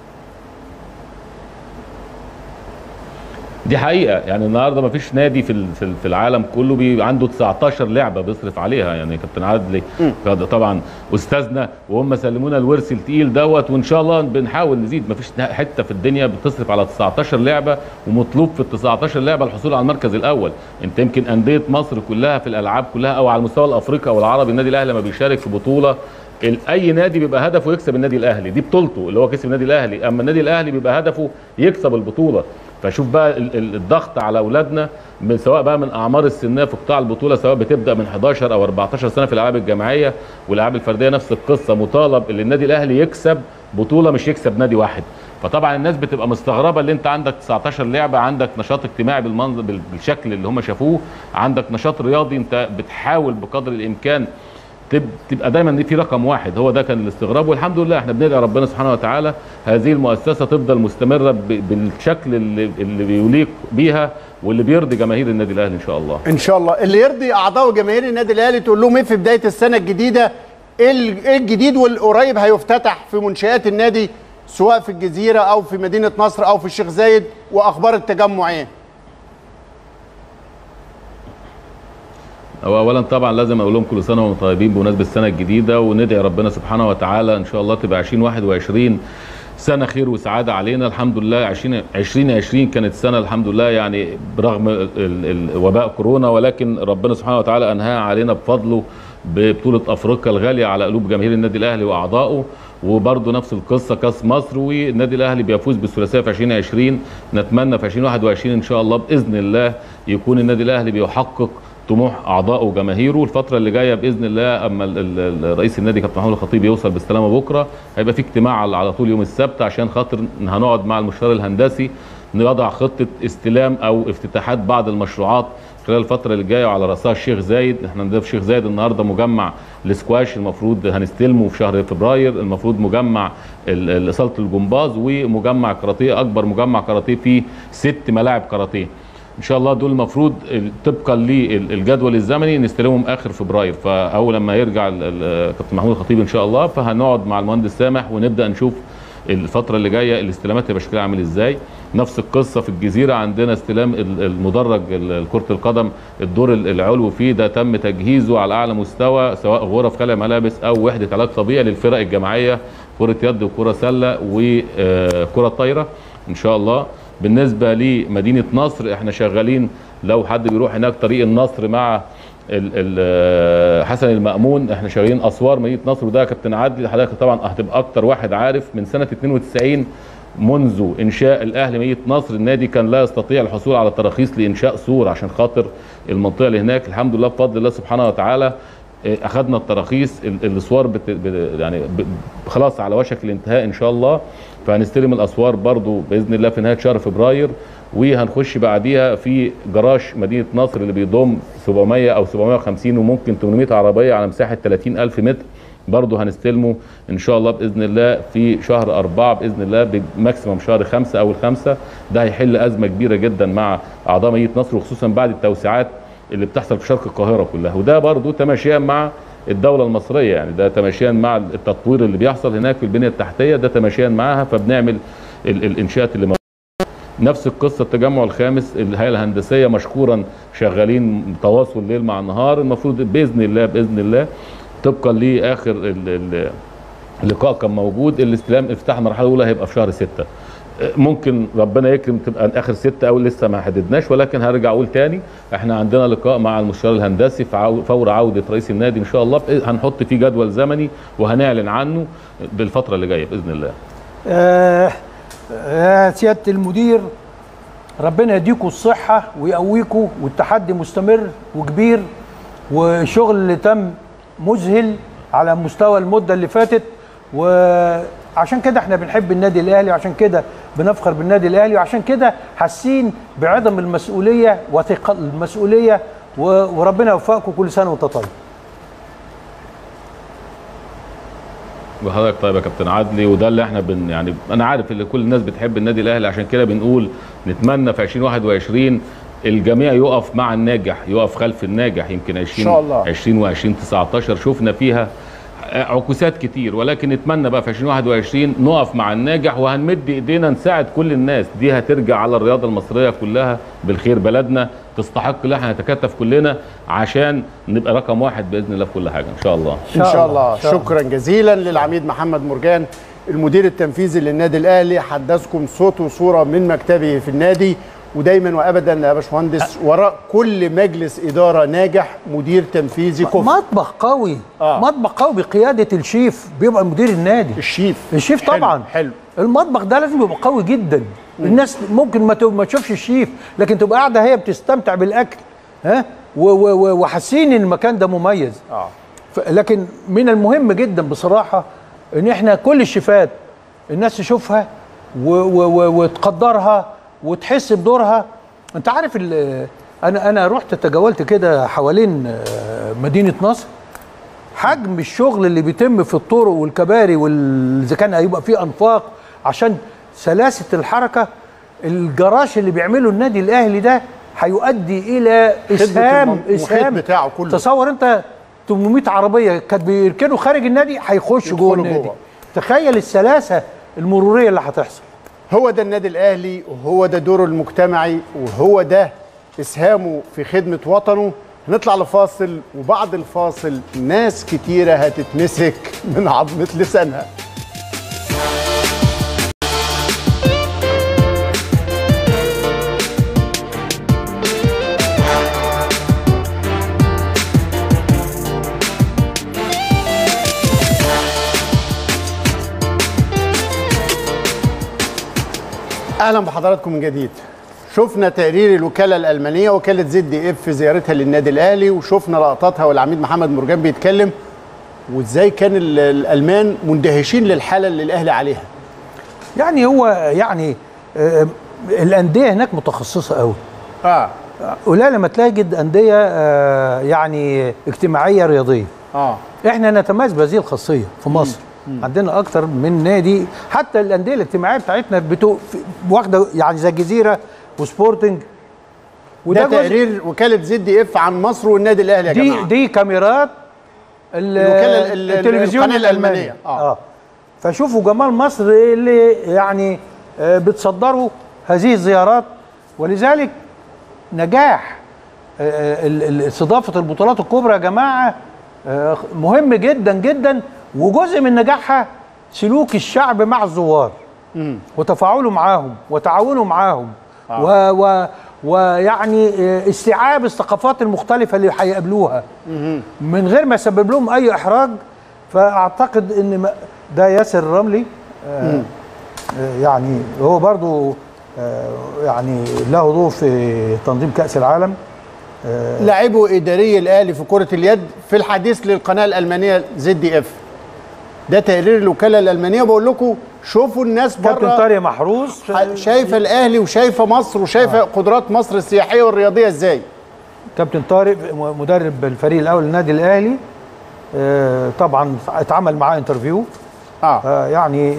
دي حقيقه يعني النهارده ما فيش نادي في ال- في ال- في العالم كله بي عنده 19 لعبه بيصرف عليها يعني كابتن عادل كده طبعا استاذنا وهم سلمونا الورث التقيل دوت وان شاء الله بنحاول نزيد ما فيش حته في الدنيا بتصرف على 19 لعبه ومطلوب في ال 19 لعبه الحصول على المركز الاول انت يمكن انديه مصر كلها في الالعاب كلها او على المستوى الافريقي او العربي النادي الاهلي لما بيشارك في بطوله ال- اي نادي بيبقى هدفه يكسب النادي الاهلي دي بطولته اللي هو كسب النادي الاهلي اما النادي الاهلي بيبقى هدفه يكسب البطوله فشوف بقى ال- ال- الضغط على اولادنا من سواء بقى من اعمار السنيه في قطاع البطوله سواء بتبدا من 11 او 14 سنه في الالعاب الجماعيه والالعاب الفرديه نفس القصه مطالب ان النادي الاهلي يكسب بطوله مش يكسب نادي واحد فطبعا الناس بتبقى مستغربه اللي انت عندك 19 لعبه عندك نشاط اجتماعي بالمنظر بال- بالشكل اللي هم شافوه عندك نشاط رياضي انت بتحاول بقدر الامكان تب- تبقى دايما في رقم واحد هو ده كان الاستغراب والحمد لله احنا بندعي ربنا سبحانه وتعالى هذه المؤسسه تفضل مستمره ب- بالشكل اللي, اللي بيليق بيها واللي بيرضي جماهير النادي الاهلي ان شاء الله ان شاء الله اللي يرضي اعضاء جماهير النادي الاهلي تقول لهم ايه في بدايه السنه الجديده ايه ال- إيه الجديد والقريب هيفتتح في منشات النادي سواء في الجزيره او في مدينه نصر او في الشيخ زايد واخبار التجمع ايه هو اولا طبعا لازم اقول لهم كل سنه وانتم طيبين بمناسبه السنه الجديده وندعي ربنا سبحانه وتعالى ان شاء الله تبقى 2021 سنه خير وسعاده علينا الحمد لله 20 2020 كانت سنه الحمد لله يعني برغم ال- ال- وباء كورونا ولكن ربنا سبحانه وتعالى انهاها علينا بفضله ببطوله افريقيا الغاليه على قلوب جماهير النادي الاهلي واعضائه وبرضه نفس القصه كاس مصر والنادي الاهلي بيفوز بالثلاثيه في 2020 نتمنى في 2021 ان شاء الله باذن الله يكون النادي الاهلي بيحقق طموح اعضائه وجماهيره الفتره اللي جايه باذن الله اما ال- ال- ال- رئيس النادي كابتن محمود الخطيب يوصل بالسلامه بكره هيبقى في اجتماع على على طول يوم السبت عشان خاطر هنقعد مع المستشار الهندسي نضع خطه استلام او افتتاحات بعض المشروعات خلال الفتره اللي جايه وعلى راسها الشيخ زايد احنا عندنا في الشيخ زايد النهارده مجمع الاسكواش المفروض هنستلمه في شهر فبراير المفروض مجمع ال- ال- صاله الجمباز ومجمع كاراتيه اكبر مجمع كاراتيه فيه ست ملاعب كاراتيه ان شاء الله دول المفروض طبقا للجدول الزمني نستلمهم اخر فبراير فاول لما يرجع ال- ال- كابتن محمود الخطيب ان شاء الله فهنقعد مع المهندس سامح ونبدا نشوف الفترة اللي جاية الاستلامات هيبقى شكلها عامل ازاي نفس القصة في الجزيرة عندنا استلام ال- المدرج ال- كرة القدم الدور ال- العلوي فيه ده تم تجهيزه على أعلى مستوى سواء غرف خلع ملابس أو وحدة علاج طبيعي للفرق الجماعية كرة يد وكرة سلة وكرة طايرة إن شاء الله بالنسبة لمدينة نصر احنا شغالين لو حد بيروح هناك طريق النصر مع ال- ال- حسن المأمون احنا شغالين اسوار مدينه نصر وده يا كابتن عادل حضرتك طبعا هتبقى اكتر واحد عارف من سنه 92 منذ انشاء الاهلي مدينه نصر النادي كان لا يستطيع الحصول على تراخيص لانشاء سور عشان خاطر المنطقه اللي هناك الحمد لله بفضل الله سبحانه وتعالى آه، اخذنا التراخيص ال- الاسوار بت... ب- يعني ب... خلاص على وشك الانتهاء ان شاء الله فهنستلم الاسوار برضو باذن الله في نهايه شهر فبراير وهنخش بعديها في جراج مدينه نصر اللي بيضم 700 او 750 وممكن 800 عربيه على مساحه 30 الف متر برضه هنستلمه ان شاء الله باذن الله في شهر أربعة باذن الله بماكسيموم شهر خمسة او الخمسة ده هيحل ازمه كبيره جدا مع اعضاء مدينه نصر وخصوصا بعد التوسعات اللي بتحصل في شرق القاهره كلها وده برضه تماشيا مع الدوله المصريه يعني ده تماشيا مع التطوير اللي بيحصل هناك في البنيه التحتيه ده تماشيا معاها فبنعمل ال- الانشاءات اللي نفس القصه التجمع الخامس الهيئه الهندسيه مشكورا شغالين تواصل ليل مع نهار المفروض باذن الله باذن الله طبقا لاخر ال- ال- اللقاء كان موجود الاستلام افتتاح المرحله الاولى هيبقى في شهر ستة ممكن ربنا يكرم تبقى اخر ستة او لسه ما حددناش ولكن هرجع اقول تاني احنا عندنا لقاء مع المستشار الهندسي في عو- فور عوده رئيس النادي ان شاء الله هنحط فيه جدول زمني وهنعلن عنه بالفتره اللي جايه باذن الله آه آه سياده المدير ربنا يديكم الصحه ويقويكم والتحدي مستمر وكبير وشغل اللي تم مذهل على مستوى المده اللي فاتت وعشان كده احنا بنحب النادي الاهلي وعشان كده بنفخر بالنادي الاهلي وعشان كده حاسين بعدم المسؤوليه وثقل المسؤوليه و- وربنا يوفقكم كل سنه وانت طيب وحضرتك طيب يا كابتن عدلي وده اللي احنا بن يعني انا عارف ان كل الناس بتحب النادي الاهلي عشان كده بنقول نتمنى في 2021 الجميع يقف مع الناجح يقف خلف الناجح يمكن 20 شاء الله. 20 و20 19 شفنا فيها عكوسات كتير ولكن نتمنى بقى في 2021 نقف مع الناجح وهنمد ايدينا نساعد كل الناس دي هترجع على الرياضه المصريه كلها بالخير بلدنا تستحق ان احنا نتكاتف كلنا عشان نبقى رقم واحد باذن الله في كل حاجه ان شاء الله ان شاء الله إن شاء الله. شكرا جزيلا للعميد محمد مرجان المدير التنفيذي للنادي الاهلي حدثكم صوت وصوره من مكتبه في النادي ودايما وابدا يا باشمهندس وراء كل مجلس اداره ناجح مدير تنفيذي كفء مطبخ قوي آه. مطبخ قوي بقياده الشيف بيبقى مدير النادي الشيف الشيف حلو، طبعا حلو المطبخ ده لازم يبقى قوي جدا الناس ممكن ما ت- ما تشوفش الشيف لكن تبقى قاعده هي بتستمتع بالاكل ها و- و- و- وحاسين ان المكان ده مميز اه ف- لكن من المهم جدا بصراحه ان احنا كل الشيفات الناس تشوفها و- و- و- وتقدرها وتحس بدورها انت عارف ال- انا انا رحت تجولت كده حوالين آه، مدينه نصر حجم الشغل اللي بيتم في الطرق والكباري واذا كان هيبقى فيه انفاق عشان سلاسه الحركه الجراش اللي بيعمله النادي الاهلي ده هيؤدي الى اسهام الم- المحيط اسهام بتاعه كله. تصور انت 800 عربيه كانت بيركنوا خارج النادي هيخشوا جوه يدخلوا النادي جوه. تخيل السلاسه المروريه اللي هتحصل هو ده النادي الاهلي وهو ده دوره المجتمعي وهو ده اسهامه في خدمه وطنه هنطلع لفاصل وبعد الفاصل ناس كتيره هتتمسك من عظمه لسانها اهلا بحضراتكم من جديد شفنا تقرير الوكاله الالمانيه وكاله زد دي اف في زيارتها للنادي الاهلي وشفنا لقطاتها والعميد محمد مرجان بيتكلم وازاي كان ال- الالمان مندهشين للحاله اللي الاهلي عليها يعني هو يعني آه، الانديه هناك متخصصه قوي اه قليل لما تلاقي انديه آه، يعني اجتماعيه رياضيه اه احنا نتميز بهذه الخاصيه في مصر عندنا اكتر من نادي حتى الانديه الاجتماعيه بتاعتنا بتو... في- واخده يعني زي الجزيره وسبورتنج ده جزء- تقرير وكاله زد دي اف عن مصر والنادي الاهلي يا دي جماعه دي كاميرات ال- الوكالة ال- ال- التلفزيون القناة الالماني الألمانية. آه. اه فشوفوا جمال مصر اللي يعني آه، بتصدروا هذه الزيارات ولذلك نجاح آه، ال- ال- استضافه البطولات الكبرى يا جماعه آه، مهم جدا جدا وجزء من نجاحها سلوك الشعب مع الزوار وتفاعله معاهم وتعاونه معاهم و و ويعني آه، استيعاب الثقافات المختلفه اللي هيقابلوها من غير ما يسبب لهم اي احراج فاعتقد ان ما- ده ياسر الرملي آه، آه، يعني هو برضو آه، يعني له دور في تنظيم كاس العالم لاعبه اداري الاهلي في كره اليد في الحديث للقناه الالمانيه زد دي اف ده تقرير الوكاله الالمانيه بقول لكم شوفوا الناس كابتن بره طارق محروس شايفه الاهلي وشايفه مصر وشايفه قدرات مصر السياحيه والرياضيه ازاي كابتن طارق مدرب الفريق الاول للنادي الاهلي آه، طبعا اتعمل معاه انترفيو اه آه، يعني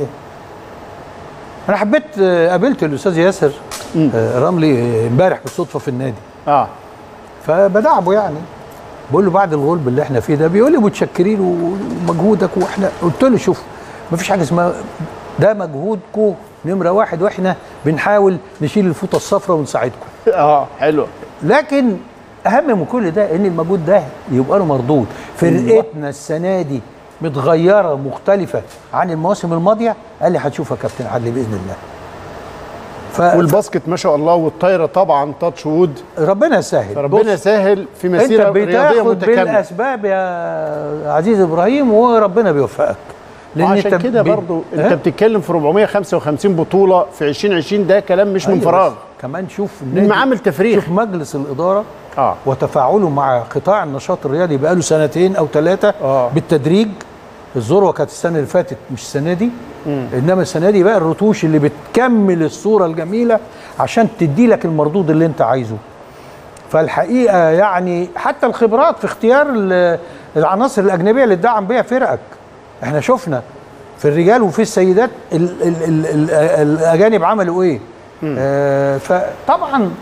انا حبيت آه، قابلت الاستاذ ياسر آه، رملي امبارح بالصدفه في النادي اه فبدعبه يعني بقول له بعد الغلب اللي احنا فيه ده بيقول لي متشكرين ومجهودك واحنا قلت له شوف مفيش حاجه اسمها ده مجهودكم نمره واحد واحنا بنحاول نشيل الفوطه الصفراء ونساعدكم اه حلو لكن اهم من كل ده ان المجهود ده يبقى له مردود فرقتنا السنه دي متغيره مختلفه عن المواسم الماضيه قال لي هتشوفها كابتن عدلي باذن الله ف... والباسكت ما شاء الله والطايره طبعا تاتش وود ربنا يسهل ربنا بص، يسهل في انت مسيره رياضيه بتاخد متكامله بالاسباب يا عزيز ابراهيم وربنا بيوفقك وعشان انت كده بي- برضو انت ها؟ بتتكلم في 455 بطوله في 2020 ده كلام مش من أيوة فراغ بس كمان شوف من النادي- معامل تفريغ شوف مجلس الاداره اه وتفاعله مع قطاع النشاط الرياضي بقاله سنتين او ثلاثه آه. بالتدريج الذروه كانت السنه اللي فاتت مش السنه دي انما السنه دي بقى الرتوش اللي بتكمل الصوره الجميله عشان تدي لك المردود اللي انت عايزه فالحقيقه يعني حتى الخبرات في اختيار ال- العناصر الاجنبيه اللي تدعم بيها فرقك احنا شفنا في الرجال وفي السيدات ال ال ال ال الاجانب عملوا ايه آه فطبعا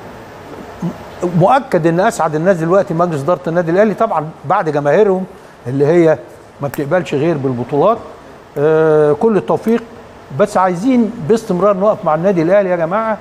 مؤكد ان اسعد الناس دلوقتي مجلس اداره النادي الاهلي طبعا بعد جماهيرهم اللي هي ما بتقبلش غير بالبطولات آه كل التوفيق بس عايزين باستمرار نقف مع النادي الاهلي يا جماعه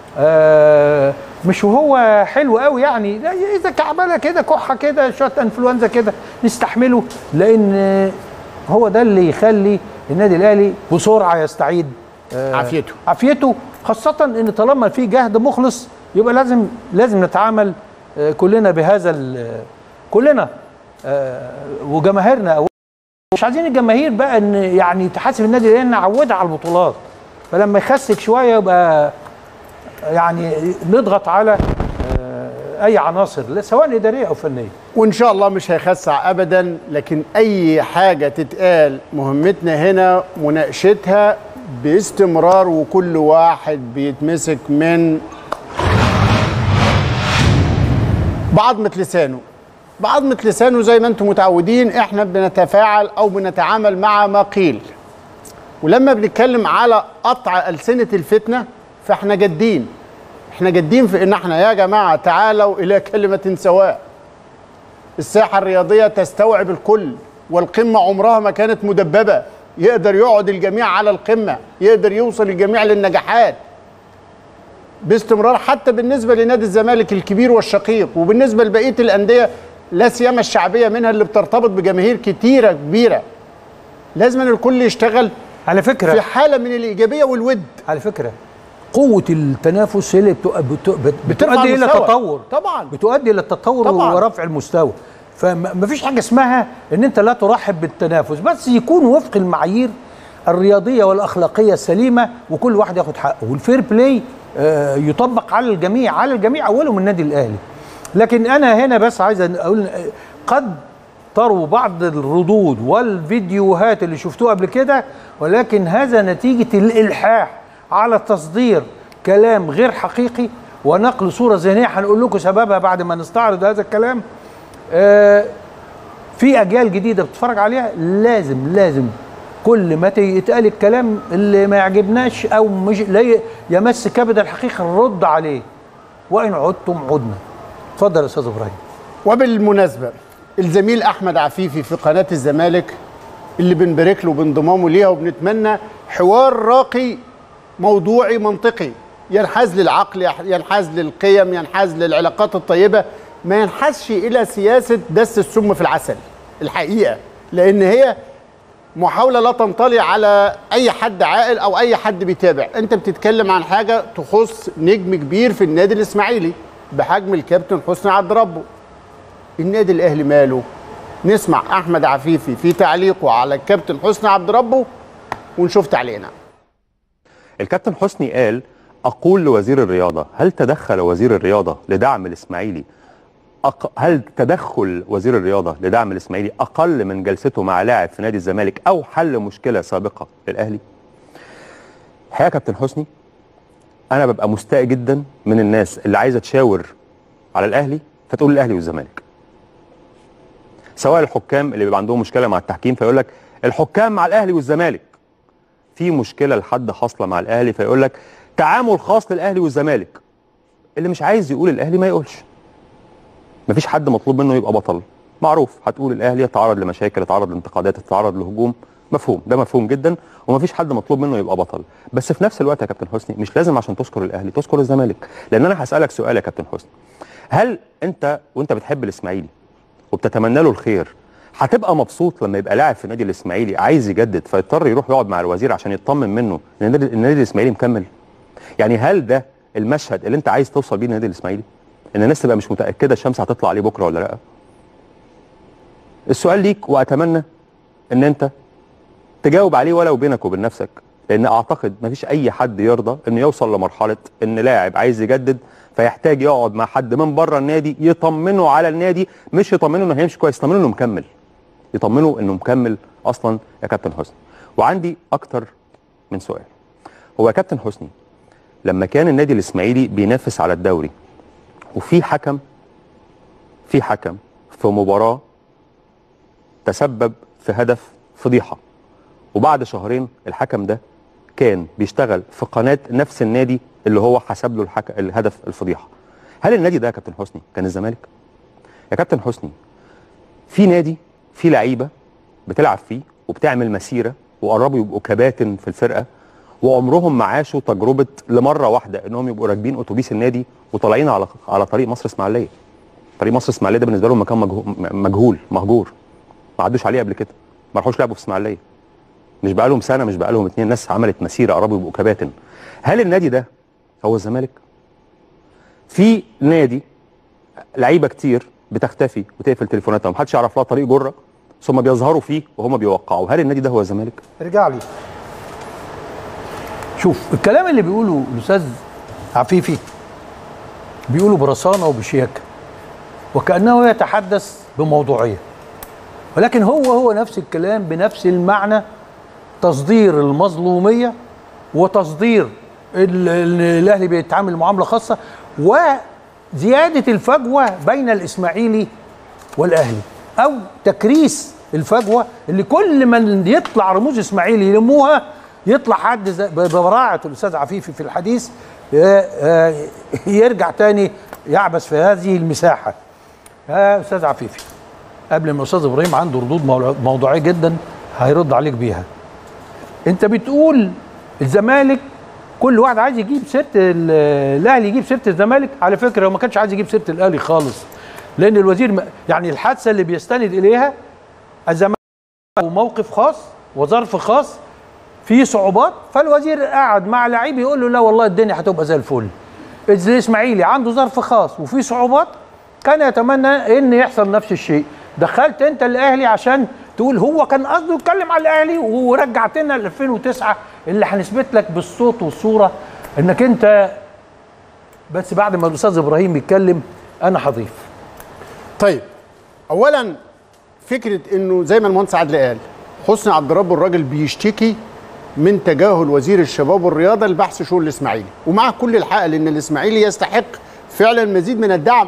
آه مش وهو حلو قوي يعني لا، اذا كعبله كده كحه كده شويه انفلونزا كده نستحمله لان هو ده اللي يخلي النادي الاهلي بسرعه يستعيد آه عافيته. عافيته خاصة ان طالما في جهد مخلص يبقى لازم لازم نتعامل آه، كلنا بهذا ال- كلنا آه، وجماهيرنا مش عايزين الجماهير بقى ان يعني تحاسب النادي الاهلي نعودها على البطولات فلما يخسك شويه يبقى يعني نضغط على آه، اي عناصر لا، سواء اداريه او فنيه وان شاء الله مش هيخسع ابدا لكن اي حاجه تتقال مهمتنا هنا مناقشتها باستمرار وكل واحد بيتمسك من بعضمة لسانه بعضمة لسانه زي ما انتم متعودين احنا بنتفاعل او بنتعامل مع ما قيل ولما بنتكلم على قطع ألسنة الفتنة فاحنا جادين احنا جادين في ان احنا يا جماعة تعالوا الى كلمة سواء الساحة الرياضية تستوعب الكل والقمة عمرها ما كانت مدببة يقدر يقعد الجميع على القمة يقدر يوصل الجميع للنجاحات باستمرار حتى بالنسبة لنادي الزمالك الكبير والشقيق وبالنسبة لبقية الأندية لا سيما الشعبية منها اللي بترتبط بجماهير كتيرة كبيرة لازم أن الكل يشتغل على فكره في حالة من الإيجابية والود على فكره قوه التنافس هي اللي بتؤ- بت- بت- بترفع بتؤدي الى المستوى. تطور طبعا بتؤدي الى التطور طبعاً. ورفع المستوى فما فيش حاجه اسمها ان انت لا ترحب بالتنافس بس يكون وفق المعايير الرياضيه والاخلاقيه السليمه وكل واحد ياخد حقه والفير بلاي آه، يطبق على الجميع على الجميع اولهم النادي الاهلي لكن انا هنا بس عايز اقول آه، قد تروا بعض الردود والفيديوهات اللي شفتوها قبل كده ولكن هذا نتيجه الالحاح على تصدير كلام غير حقيقي ونقل صوره ذهنيه هنقول لكم سببها بعد ما نستعرض هذا الكلام آه، في اجيال جديده بتتفرج عليها لازم لازم كل ما تيجي يتقال الكلام اللي ما يعجبناش او مش لا ي- يمس كبد الحقيقه نرد عليه وان عدتم عدنا اتفضل يا استاذ ابراهيم وبالمناسبة الزميل أحمد عفيفي في قناة الزمالك اللي بنبارك له بانضمامه ليها وبنتمنى حوار راقي موضوعي منطقي ينحاز للعقل يح- ينحاز للقيم ينحاز للعلاقات الطيبة ما ينحازش إلى سياسة دس السم في العسل الحقيقة لأن هي محاولة لا تنطلي على أي حد عاقل أو أي حد بيتابع أنت بتتكلم عن حاجة تخص نجم كبير في النادي الإسماعيلي بحجم الكابتن حسني عبد ربه النادي الاهلي ماله نسمع احمد عفيفي في تعليقه على الكابتن حسني عبد ربه ونشوف تعليقنا الكابتن حسني قال اقول لوزير الرياضه هل تدخل وزير الرياضه لدعم الاسماعيلي أق... هل تدخل وزير الرياضه لدعم الاسماعيلي اقل من جلسته مع لاعب في نادي الزمالك او حل مشكله سابقه للاهلي الحقيقه يا كابتن حسني انا ببقى مستاء جدا من الناس اللي عايزه تشاور على الاهلي فتقول الاهلي والزمالك سواء الحكام اللي بيبقى عندهم مشكله مع التحكيم فيقول لك الحكام مع الاهلي والزمالك في مشكله لحد حاصله مع الاهلي فيقول لك تعامل خاص للاهلي والزمالك اللي مش عايز يقول الاهلي ما يقولش مفيش حد مطلوب منه يبقى بطل معروف هتقول الاهلي يتعرض لمشاكل يتعرض لانتقادات يتعرض لهجوم مفهوم ده مفهوم جدا ومفيش حد مطلوب منه يبقى بطل بس في نفس الوقت يا كابتن حسني مش لازم عشان تذكر الاهلي تذكر الزمالك لان انا هسالك سؤال يا كابتن حسني هل انت وانت بتحب الاسماعيلي وبتتمنى له الخير هتبقى مبسوط لما يبقى لاعب في النادي الاسماعيلي عايز يجدد فيضطر يروح يقعد مع الوزير عشان يطمن منه ان النادي النادي الاسماعيلي مكمل يعني هل ده المشهد اللي انت عايز توصل بيه للنادي الاسماعيلي ان الناس تبقى مش متاكده الشمس هتطلع عليه بكره ولا لا السؤال ليك واتمنى ان انت تجاوب عليه ولو بينك وبين نفسك لان اعتقد مفيش اي حد يرضى انه يوصل لمرحله ان لاعب عايز يجدد فيحتاج يقعد مع حد من بره النادي يطمنه على النادي مش يطمنه انه هيمشي كويس يطمنه انه مكمل يطمنه انه مكمل اصلا يا كابتن حسني وعندي اكتر من سؤال هو يا كابتن حسني لما كان النادي الاسماعيلي بينافس على الدوري وفي حكم في حكم في مباراه تسبب في هدف فضيحه وبعد شهرين الحكم ده كان بيشتغل في قناه نفس النادي اللي هو حسب له الحك... الهدف الفضيحه هل النادي ده يا كابتن حسني كان الزمالك يا كابتن حسني في نادي في لعيبه بتلعب فيه وبتعمل مسيره وقربوا يبقوا كباتن في الفرقه وعمرهم ما عاشوا تجربه لمره واحده انهم يبقوا راكبين اتوبيس النادي وطالعين على على طريق مصر اسماعيليه طريق مصر اسماعيليه ده بالنسبه لهم مكان مجهول مجهول مهجور ما عدوش عليه قبل كده ما راحوش لعبوا في اسماعيليه مش بقى لهم سنه مش بقى لهم اتنين ناس عملت مسيره قربوا يبقوا كباتن هل النادي ده هو الزمالك في نادي لعيبه كتير بتختفي وتقفل تليفوناتها ومحدش يعرف لها طريق جره ثم بيظهروا فيه وهم بيوقعوا هل النادي ده هو الزمالك ارجع لي شوف الكلام اللي بيقوله الاستاذ عفيفي بيقوله برصانه وبشياكه وكانه يتحدث بموضوعيه ولكن هو هو نفس الكلام بنفس المعنى تصدير المظلوميه وتصدير ال- ال- الاهلي بيتعامل معامله خاصه وزياده الفجوه بين الاسماعيلي والاهلي او تكريس الفجوه اللي كل من يطلع رموز اسماعيلي يلموها يطلع حد زي- ببراعه الاستاذ عفيفي في الحديث آه، آه، يرجع تاني يعبث في هذه المساحه يا استاذ عفيفي قبل ما الاستاذ ابراهيم عنده ردود مو- موضوعيه جدا هيرد عليك بيها انت بتقول الزمالك كل واحد عايز يجيب سيره ال- الاهلي يجيب سيره الزمالك على فكره هو ما كانش عايز يجيب سيره الاهلي خالص لان الوزير م- يعني الحادثه اللي بيستند اليها الزمالك موقف خاص وظرف خاص في صعوبات فالوزير قعد مع لعيب يقول له لا والله الدنيا هتبقى زي الفل الاسماعيلي عنده ظرف خاص وفي صعوبات كان يتمنى ان يحصل نفس الشيء دخلت انت الاهلي عشان تقول هو كان قصده يتكلم على الاهلي ورجعتنا ل 2009 اللي هنثبت لك بالصوت والصوره انك انت بس بعد ما الاستاذ ابراهيم يتكلم انا هضيف طيب اولا فكره انه زي ما المهندس عادل قال حسني عبد الرب الراجل بيشتكي من تجاهل وزير الشباب والرياضه لبحث شؤون الاسماعيلي ومع كل الحق لان الاسماعيلي يستحق فعلا مزيد من الدعم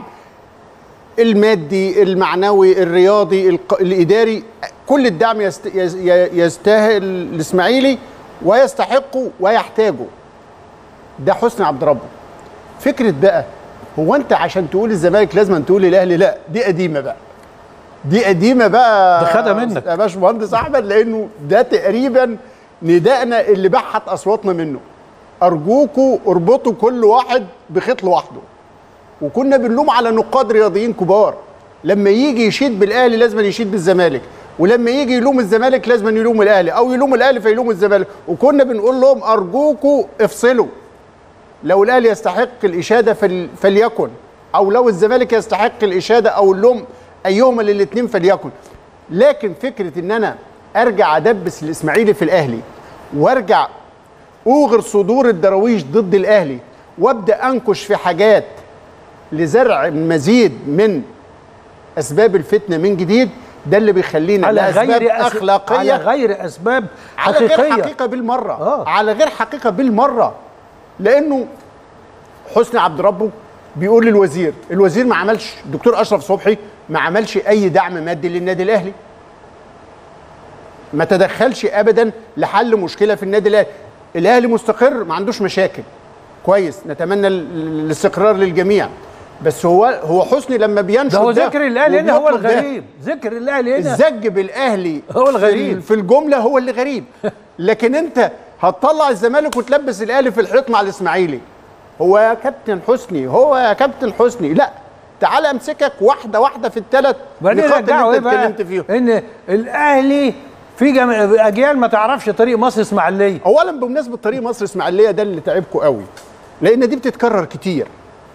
المادي المعنوي الرياضي الق- الاداري كل الدعم يست... يس- ي- يستاهل الاسماعيلي ويستحقه ويحتاجه ده حسني عبد ربه فكره بقى هو انت عشان تقول الزمالك لازم تقول الاهلي لا دي قديمه بقى دي قديمه بقى ده خدها منك. يا باشمهندس احمد لانه ده تقريبا ندائنا اللي بحت اصواتنا منه ارجوكوا اربطوا كل واحد بخيط لوحده وكنا بنلوم على نقاد رياضيين كبار لما يجي يشيد بالاهلي لازم يشيد بالزمالك ولما يجي يلوم الزمالك لازم يلوم الاهلي او يلوم الاهلي فيلوم الزمالك وكنا بنقول لهم ارجوكوا افصلوا لو الاهلي يستحق الاشاده فل... فليكن او لو الزمالك يستحق الاشاده او اللوم ايهما للاثنين فليكن لكن فكره ان انا ارجع ادبس الاسماعيلي في الاهلي وارجع اوغر صدور الدراويش ضد الاهلي وابدا انكش في حاجات لزرع مزيد من اسباب الفتنه من جديد ده اللي بيخلينا على لاسباب غير أس- اخلاقيه على غير اسباب على غير حقيقيه حقيقه بالمره آه. على غير حقيقه بالمره لانه حسني عبد ربه بيقول للوزير الوزير ما عملش الدكتور اشرف صبحي ما عملش اي دعم مادي للنادي الاهلي ما تدخلش ابدا لحل مشكله في النادي الاهلي الاهلي مستقر ما عندوش مشاكل كويس نتمنى ال- ال- الاستقرار للجميع بس هو هو حسني لما بينشر ده هو ذكر الاهلي هنا هو وبيطلب ده، الغريب ذكر الاهلي هنا الزج بالاهلي هو الغريب. في- في الجمله هو اللي غريب لكن انت هتطلع الزمالك وتلبس الاهلي في الحيط مع الاسماعيلي هو يا كابتن حسني هو يا كابتن حسني لا تعال امسكك واحده واحده في الثلاث وبعدين نقاط اللي رجعوا ايه انت بقى اتكلمت فيهم ان الاهلي في جم... اجيال ما تعرفش طريق مصر اسماعيليه اولا بمناسبه طريق مصر اسماعيليه ده اللي تعبكم قوي لان دي بتتكرر كتير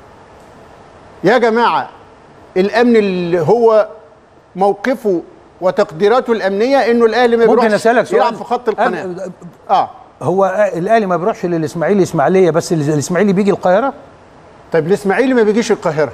يا جماعه الامن اللي هو موقفه وتقديراته الامنيه انه الاهلي ما ممكن بيروحش اسالك سؤال يلعب في خط القناه أب- اه هو الاهلي ما بيروحش للاسماعيلي اسماعيليه بس الاسماعيلي بيجي القاهره طيب الاسماعيلي ما بيجيش القاهره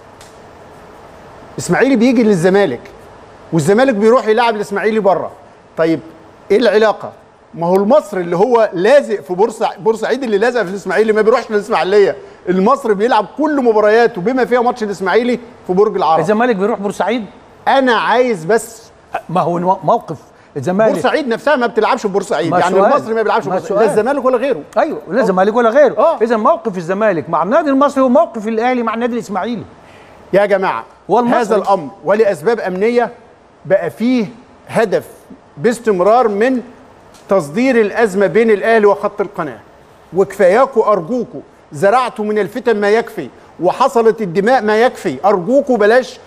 الاسماعيلي بيجي للزمالك والزمالك بيروح يلعب الاسماعيلي بره طيب ايه العلاقه ما هو المصري اللي هو لازق في بورسع بورسعيد اللي لازق في الاسماعيلي ما بيروحش للاسماعيليه المصري بيلعب كل مبارياته بما فيها ماتش الاسماعيلي في برج العرب الزمالك بيروح بورسعيد انا عايز بس ما هو الم- موقف الزمالك بورسعيد نفسها ما بتلعبش في بورسعيد ما يعني سؤال. المصري ما بيلعبش في ما بورسعيد لا سؤال. الزمالك ولا غيره ايوه لا الزمالك ولا غيره آه. اذا موقف الزمالك مع النادي المصري هو موقف الاهلي مع النادي الاسماعيلي يا جماعه والمصري. هذا الامر ولاسباب امنيه بقى فيه هدف باستمرار من تصدير الازمه بين الاهلي وخط القناه وكفاياكم ارجوكم زرعتوا من الفتن ما يكفي وحصلت الدماء ما يكفي ارجوكم بلاش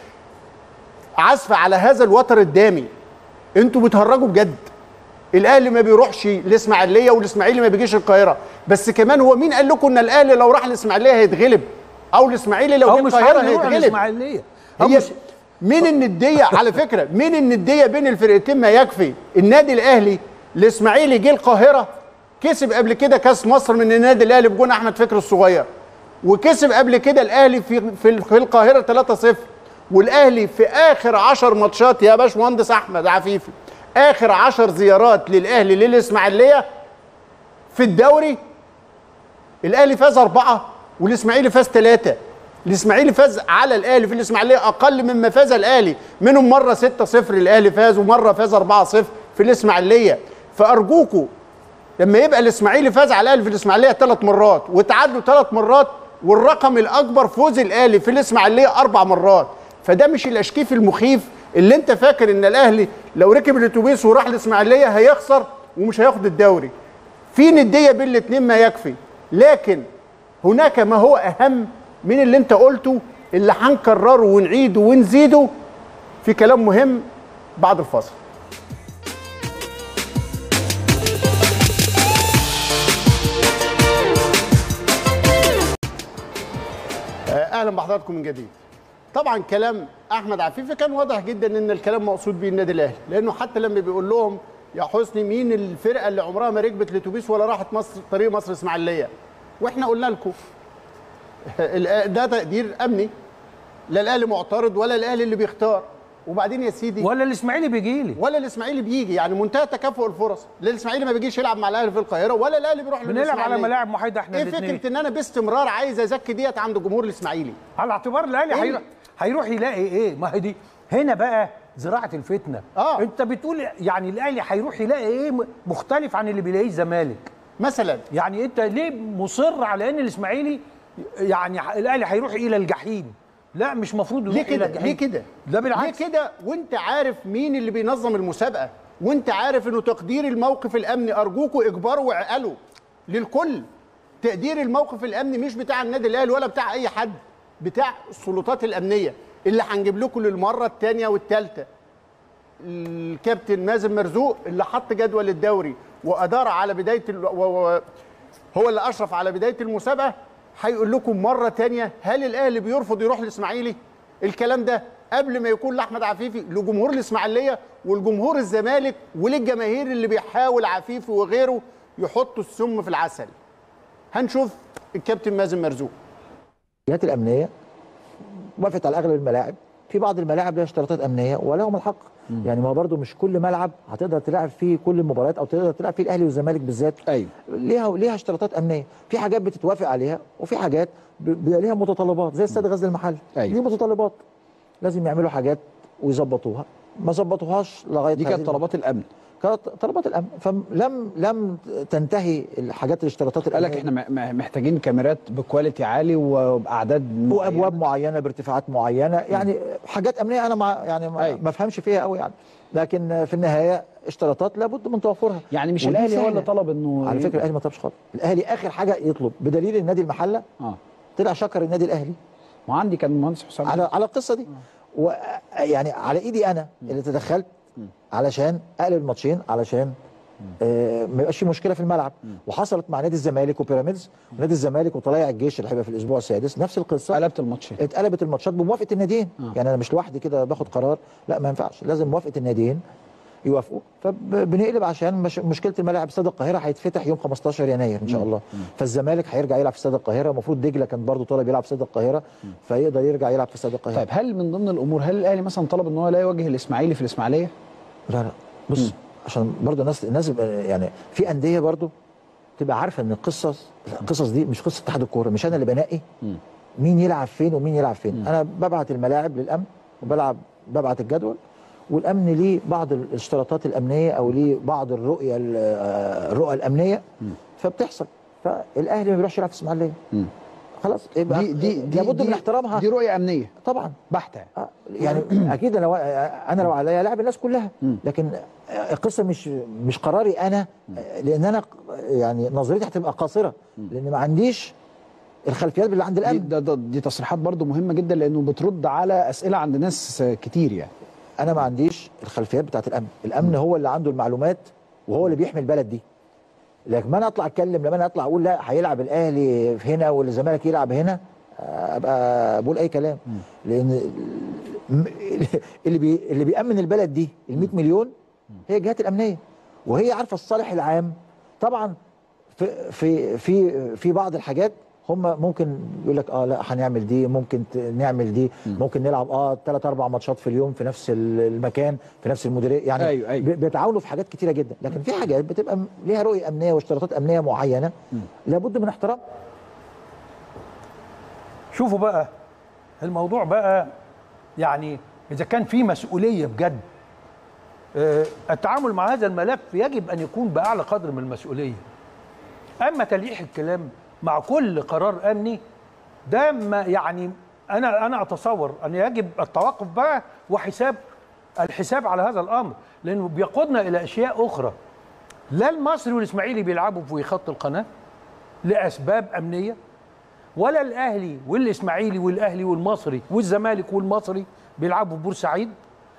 عزف على هذا الوتر الدامي انتوا بتهرجوا بجد الاهلي ما بيروحش الاسماعيليه والاسماعيلي ما بيجيش القاهره بس كمان هو مين قال لكم ان الاهلي لو راح الاسماعيليه هيتغلب او الاسماعيلي لو او جه مش القاهره عايز يروح هيتغلب الاسماعيليه أو هي مش مين النديه على فكره مين النديه بين الفرقتين ما يكفي النادي الاهلي الاسماعيلي جه القاهره كسب قبل كده كاس مصر من النادي الاهلي بجون احمد فكري الصغير وكسب قبل كده الاهلي في في في القاهره 3-0 والاهلي في اخر 10 ماتشات يا باشمهندس احمد عفيفي اخر 10 زيارات للاهلي للاسماعيليه في الدوري الاهلي فاز اربعه والاسماعيلي فاز ثلاثه الاسماعيلي فاز على الاهلي في الاسماعيليه اقل مما فاز الاهلي منهم مره 6-0 الاهلي فاز ومره فاز 4-0 في الاسماعيليه فارجوكوا لما يبقى الاسماعيلي فاز على الاهلي في الاسماعيليه ثلاث مرات وتعادلوا ثلاث مرات والرقم الاكبر فوز الاهلي في الاسماعيليه اربع مرات فده مش الاشكيف المخيف اللي انت فاكر ان الاهلي لو ركب الاتوبيس وراح الاسماعيليه هيخسر ومش هياخد الدوري في نديه بين الاثنين ما يكفي لكن هناك ما هو اهم من اللي انت قلته اللي هنكرره ونعيده ونزيده في كلام مهم بعد الفاصل اهلا بحضراتكم من جديد طبعا كلام احمد عفيفي كان واضح جدا ان الكلام مقصود بيه النادي الاهلي لانه حتى لما بيقول لهم يا حسني مين الفرقه اللي عمرها ما ركبت الاتوبيس ولا راحت مصر طريق مصر اسماعيليه واحنا قلنا لكم ده تقدير امني لا الاهلي معترض ولا الاهلي اللي بيختار وبعدين يا سيدي ولا الاسماعيلي بيجي لي ولا الاسماعيلي بيجي يعني منتهى تكافؤ الفرص لا الاسماعيلي ما بيجيش يلعب مع الاهلي في القاهره ولا الاهلي بيروح بنلعب على للإسماعيلية. ملاعب محايده احنا ايه الاثنين فكره ان انا باستمرار عايز ازكي ديت عند الجمهور الاسماعيلي على اعتبار الاهلي إيه؟ هيروح هيروح يلاقي ايه ما هي دي هنا بقى زراعه الفتنه آه. انت بتقول يعني الاهلي هيروح يلاقي ايه م- مختلف عن اللي بيلاقيه الزمالك مثلا يعني انت ليه مصر على ان الاسماعيلي يعني ح- الاهلي هيروح الى الجحيم لا مش مفروض يروح ليه الى كده الجحيم ليه كده لا بالعكس ليه كده وانت عارف مين اللي بينظم المسابقه وانت عارف انه تقدير الموقف الامني ارجوكوا اجبروا وعقلوا للكل تقدير الموقف الامني مش بتاع النادي الاهلي ولا بتاع اي حد بتاع السلطات الامنيه اللي هنجيب لكم للمره الثانيه والثالثه الكابتن مازن مرزوق اللي حط جدول الدوري وادار على بدايه ال... و... و... هو اللي اشرف على بدايه المسابقه هيقول لكم مره تانية هل الاهلي بيرفض يروح الاسماعيلي الكلام ده قبل ما يكون لاحمد عفيفي لجمهور الاسماعيليه والجمهور الزمالك وللجماهير اللي بيحاول عفيفي وغيره يحطوا السم في العسل هنشوف الكابتن مازن مرزوق الجهات الامنيه وافقت على اغلب الملاعب في بعض الملاعب لها اشتراطات امنيه ولهم الحق يعني ما هو برضه مش كل ملعب هتقدر تلعب فيه كل المباريات او تقدر تلعب فيه الاهلي والزمالك بالذات ايوه ليها ليها اشتراطات امنيه في حاجات بتتوافق عليها وفي حاجات ب- بيبقى ليها متطلبات زي استاد غزل المحل أيوة. دي متطلبات لازم يعملوا حاجات ويظبطوها ما ظبطوهاش لغايه دي هذه كانت طلبات الامن كانت طلبات الامن فلم لم تنتهي الحاجات الاشتراطات قال لك احنا م- م- محتاجين كاميرات بكواليتي عالي وباعداد معينة. وابواب معينه بارتفاعات معينه يعني حاجات امنيه انا مع يعني ما, أيوة. ما افهمش فيها قوي يعني لكن في النهايه اشتراطات لابد من توفرها يعني مش ودي الاهلي هو سهلة. اللي طلب انه على فكره الاهلي ما طلبش خالص الاهلي اخر حاجه يطلب بدليل النادي المحله اه طلع شكر النادي الاهلي ما عندي كان المهندس حسام على على القصه دي و يعني على ايدي انا اللي تدخلت علشان اقلب الماتشين علشان آه ما يبقاش في مشكله في الملعب وحصلت مع نادي الزمالك وبيراميدز ونادي الزمالك وطلائع الجيش اللي هيبقى في الاسبوع السادس نفس القصه قلبت الماتشين اتقلبت الماتشات بموافقه الناديين آه. يعني انا مش لوحدي كده باخد قرار لا ما ينفعش لازم موافقه الناديين يوافقوا فبنقلب عشان مش مشكله الملاعب استاد القاهره هيتفتح يوم 15 يناير ان شاء الله فالزمالك هيرجع يلعب في استاد القاهره المفروض دجله كان برضو طالب يلعب في استاد القاهره فيقدر يرجع يلعب في استاد القاهره طيب هل من ضمن الامور هل الاهلي مثلا طلب ان هو لا يواجه الاسماعيلي في الاسماعيليه؟ لا لا بص عشان برضو الناس الناس يبقى- يعني في انديه برضو تبقى عارفه ان القصص القصص دي مش قصه اتحاد الكوره مش انا اللي بنقي مين يلعب فين ومين يلعب فين انا ببعت الملاعب للامن وبلعب ببعت الجدول والامن ليه بعض الاشتراطات الامنيه او ليه بعض الرؤيه ال- آه، الرؤى الامنيه فبتحصل فالاهلي ما بيروحش يلعب في اسماعيليه خلاص يبقى دي دي دي لابد دي من احترامها دي رؤيه امنيه طبعا بحته آه، يعني اكيد لو انا لو عليا لاعب الناس كلها لكن القصه مش مش قراري انا لان انا يعني نظريتي هتبقى قاصره لان ما عنديش الخلفيات اللي عند دي, الامن ده ده دي تصريحات برضو مهمه جدا لانه بترد على اسئله عند ناس كتير يعني انا ما عنديش الخلفيات بتاعت الامن الامن هو اللي عنده المعلومات وهو اللي بيحمي البلد دي لكن ما انا اطلع اتكلم لما انا اطلع اقول لا هيلعب الاهلي في هنا والزمالك يلعب هنا آه، ابقى بقول اي كلام لان م- اللي بي اللي بيامن البلد دي ال 100 مليون هي الجهات الامنيه وهي عارفه الصالح العام طبعا في في في في بعض الحاجات هم ممكن يقول لك اه لا هنعمل دي ممكن ت- نعمل دي ممكن نلعب اه ثلاث اربع ماتشات في اليوم في نفس ال- المكان في نفس المديريه يعني أيوة، أيوة. بي- بيتعاونوا في حاجات كتيره جدا لكن في حاجات بتبقى م- ليها رؤيه امنيه واشتراطات امنيه معينه لابد من احترام شوفوا بقى الموضوع بقى يعني اذا كان في مسؤوليه بجد آه، التعامل مع هذا الملف يجب ان يكون باعلى قدر من المسؤوليه اما تلقيح الكلام مع كل قرار امني ده ما يعني انا انا اتصور ان يجب التوقف بقى وحساب الحساب على هذا الامر لانه بيقودنا الى اشياء اخرى لا المصري والاسماعيلي بيلعبوا في خط القناه لاسباب امنيه ولا الاهلي والاسماعيلي والاهلي والمصري والزمالك والمصري بيلعبوا في بورسعيد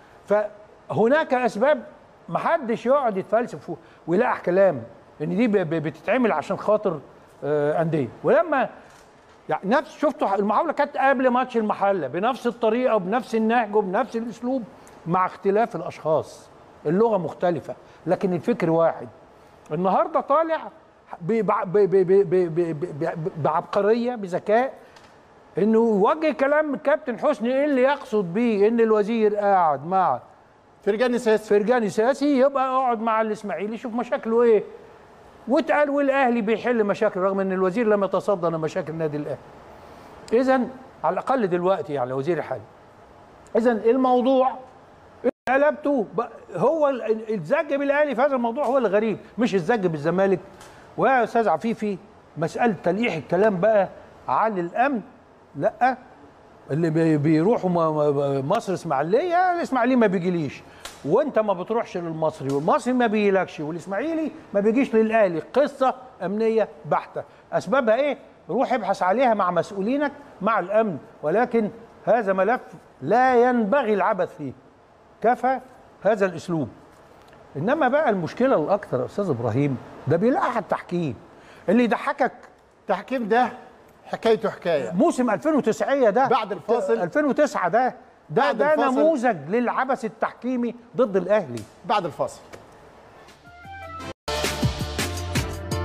فهناك اسباب محدش يقعد يتفلسف ويلقح كلام ان دي ب- ب- بتتعمل عشان خاطر آه، انديه ولما يعني نفس شفتوا المحاوله كانت قبل ماتش المحله بنفس الطريقه وبنفس النهج وبنفس الاسلوب مع اختلاف الاشخاص اللغه مختلفه لكن الفكر واحد النهارده طالع ببع- ب- ب- ب- ب- ب- ب- بعبقريه بذكاء انه يوجه كلام الكابتن حسني ايه اللي يقصد بيه ان الوزير قاعد مع فرجاني ساسي فرجاني ساسي يبقى اقعد مع الاسماعيلي شوف مشاكله ايه واتقال والاهلي بيحل مشاكل رغم ان الوزير لم يتصدى لمشاكل النادي الاهلي اذا على الاقل دلوقتي يعني وزير الحالي اذا الموضوع قلبته ب- هو ال- الزج بالاهلي في هذا الموضوع هو الغريب مش الزج بالزمالك ويا استاذ عفيفي مساله تلقيح الكلام بقى على الامن لا اللي بي- بيروحوا م- م- مصر اسماعيليه الاسماعيلي ما بيجيليش وانت ما بتروحش للمصري والمصري ما بيجيلكش والاسماعيلي ما بيجيش للاهلي قصه امنيه بحته اسبابها ايه روح ابحث عليها مع مسؤولينك مع الامن ولكن هذا ملف لا ينبغي العبث فيه كفى هذا الاسلوب انما بقى المشكله الاكثر يا استاذ ابراهيم ده بيلقح التحكيم اللي يضحكك التحكيم ده حكايته حكايه موسم 2009 ده بعد الفاصل. 2009 ده ده بعد ده الفاصل. نموذج للعبث التحكيمي ضد الاهلي بعد الفاصل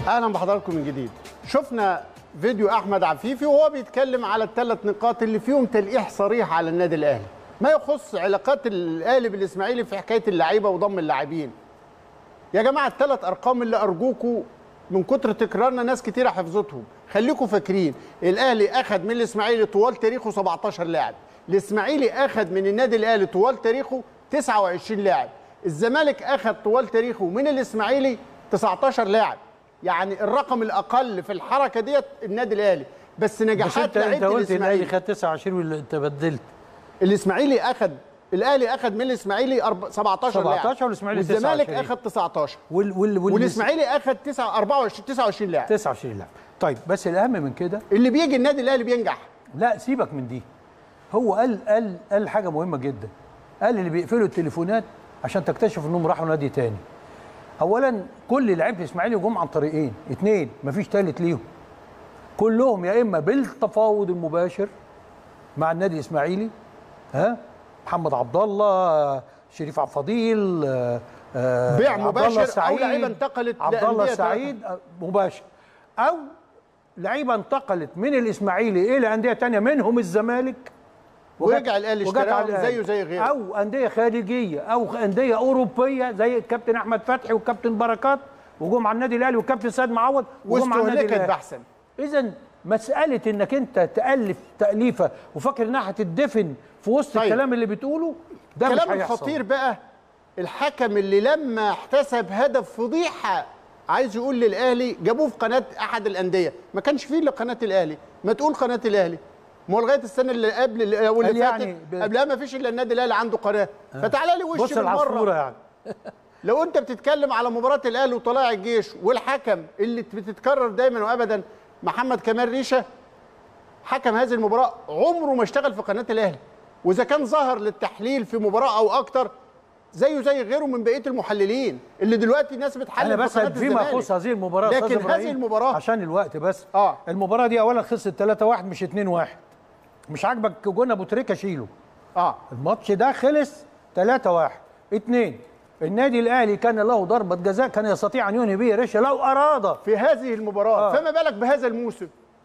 اهلا بحضراتكم من جديد شفنا فيديو احمد عفيفي وهو بيتكلم على الثلاث نقاط اللي فيهم تلقيح صريح على النادي الاهلي ما يخص علاقات الاهلي بالاسماعيلي في حكايه اللعيبه وضم اللاعبين يا جماعه الثلاث ارقام اللي ارجوكوا من كتر تكرارنا ناس كتيره حفظتهم خليكم فاكرين الاهلي اخذ من الاسماعيلي طوال تاريخه 17 لاعب الاسماعيلي اخذ من النادي الاهلي طوال تاريخه 29 لاعب الزمالك اخذ طوال تاريخه من الاسماعيلي 19 لاعب يعني الرقم الاقل في الحركه ديت النادي الاهلي بس بس نجاحات انت انت لعيبه قلت الاهلي الاسماعيلي خد 29 وانت بدلت الاسماعيلي اخذ الاهلي اخذ من الاسماعيلي أرب- 17 لاعب 17 والإسماعيلي والزمالك 29. اخذ 19 وال وال وال والاسماعيلي اخذ 9 24 29 لاعب 29 لاعب طيب بس الاهم من كده اللي بيجي النادي الاهلي بينجح لا سيبك من دي هو قال قال قال حاجه مهمه جدا قال اللي بيقفلوا التليفونات عشان تكتشف انهم راحوا نادي تاني اولا كل لعيبه الاسماعيلي جم عن طريقين اثنين مفيش ثالث ليهم كلهم يا اما بالتفاوض المباشر مع النادي الاسماعيلي ها محمد عبد الله شريف عبد الفضيل آه، آه، بيع عبد الله مباشر أو السعيد، لعيبة انتقلت عبد الله لأندية السعيد آه، مباشر او لعيبه انتقلت من الاسماعيلي الى انديه تانية منهم الزمالك وجت- ورجع الأهلي وجت اشتراهم على الأهلي. زيه زي غيره. او انديه خارجيه او انديه اوروبيه زي الكابتن احمد فتحي والكابتن بركات وجم على النادي الاهلي والكابتن سيد معوض وجم على النادي واستهلكت الاهلي بحثا اذا مساله انك انت تالف تاليفه وفاكر انها هتدفن في وسط طيب. الكلام اللي بتقوله ده مش الكلام هيحصل الخطير بقى الحكم اللي لما احتسب هدف فضيحه عايز يقول للاهلي جابوه في قناه احد الانديه ما كانش فيه الا قناه الاهلي ما تقول قناه الاهلي ما هو لغايه السنه اللي قبل اللي قال فاتت يعني ب- قبلها ما فيش الا النادي الاهلي عنده قناه فتعالى لي وش بص العصفوره بالمره يعني لو انت بتتكلم على مباراه الاهلي وطلائع الجيش والحكم اللي بتتكرر دايما وابدا محمد كمال ريشه حكم هذه المباراه عمره ما اشتغل في قناه الاهلي واذا كان ظهر للتحليل في مباراه او اكتر زيه زي غيره من بقيه المحللين اللي دلوقتي ناس بتحلل انا بس في قناه فيما الزمالك يخص هذه المباراه يا أستاذ لكن إبراهيم، هذه المباراه عشان الوقت بس اه المباراه دي اولا خلصت 3 1 مش 2 1 مش عاجبك جون ابو تريكه شيله اه الماتش ده خلص 3 1 2 النادي الاهلي كان له ضربه جزاء كان يستطيع ان ينهي به ريشه لو اراد في هذه المباراه آه. فما بالك بهذا الموسم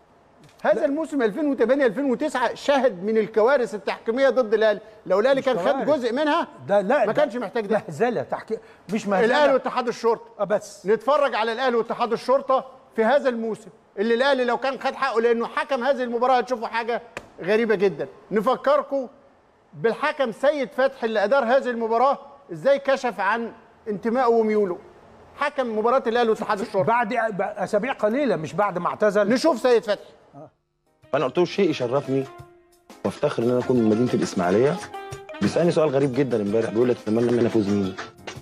هذا الموسم 2008 2009 شهد من الكوارث التحكيميه ضد الاهلي لو الاهلي كان خد كوارث. جزء منها ده لا ما ده كانش محتاج ده مهزله تحكي مش مهزله الاهلي واتحاد الشرطه آه بس نتفرج على الاهلي واتحاد الشرطه في هذا الموسم اللي الاهلي لو كان خد حقه لانه حكم هذه المباراه هتشوفوا حاجه غريبه جدا نفكركم بالحكم سيد فتحي اللي ادار هذه المباراه ازاي كشف عن انتمائه وميوله حكم مباراه الاهلي واتحاد الشرطه بعد بعد اسابيع قليله مش بعد ما اعتزل نشوف سيد فتحي فانا قلت له شيء يشرفني وافتخر ان انا اكون من مدينه الاسماعيليه بيسالني سؤال غريب جدا امبارح بيقول لي تتمنى ان انا افوز مين؟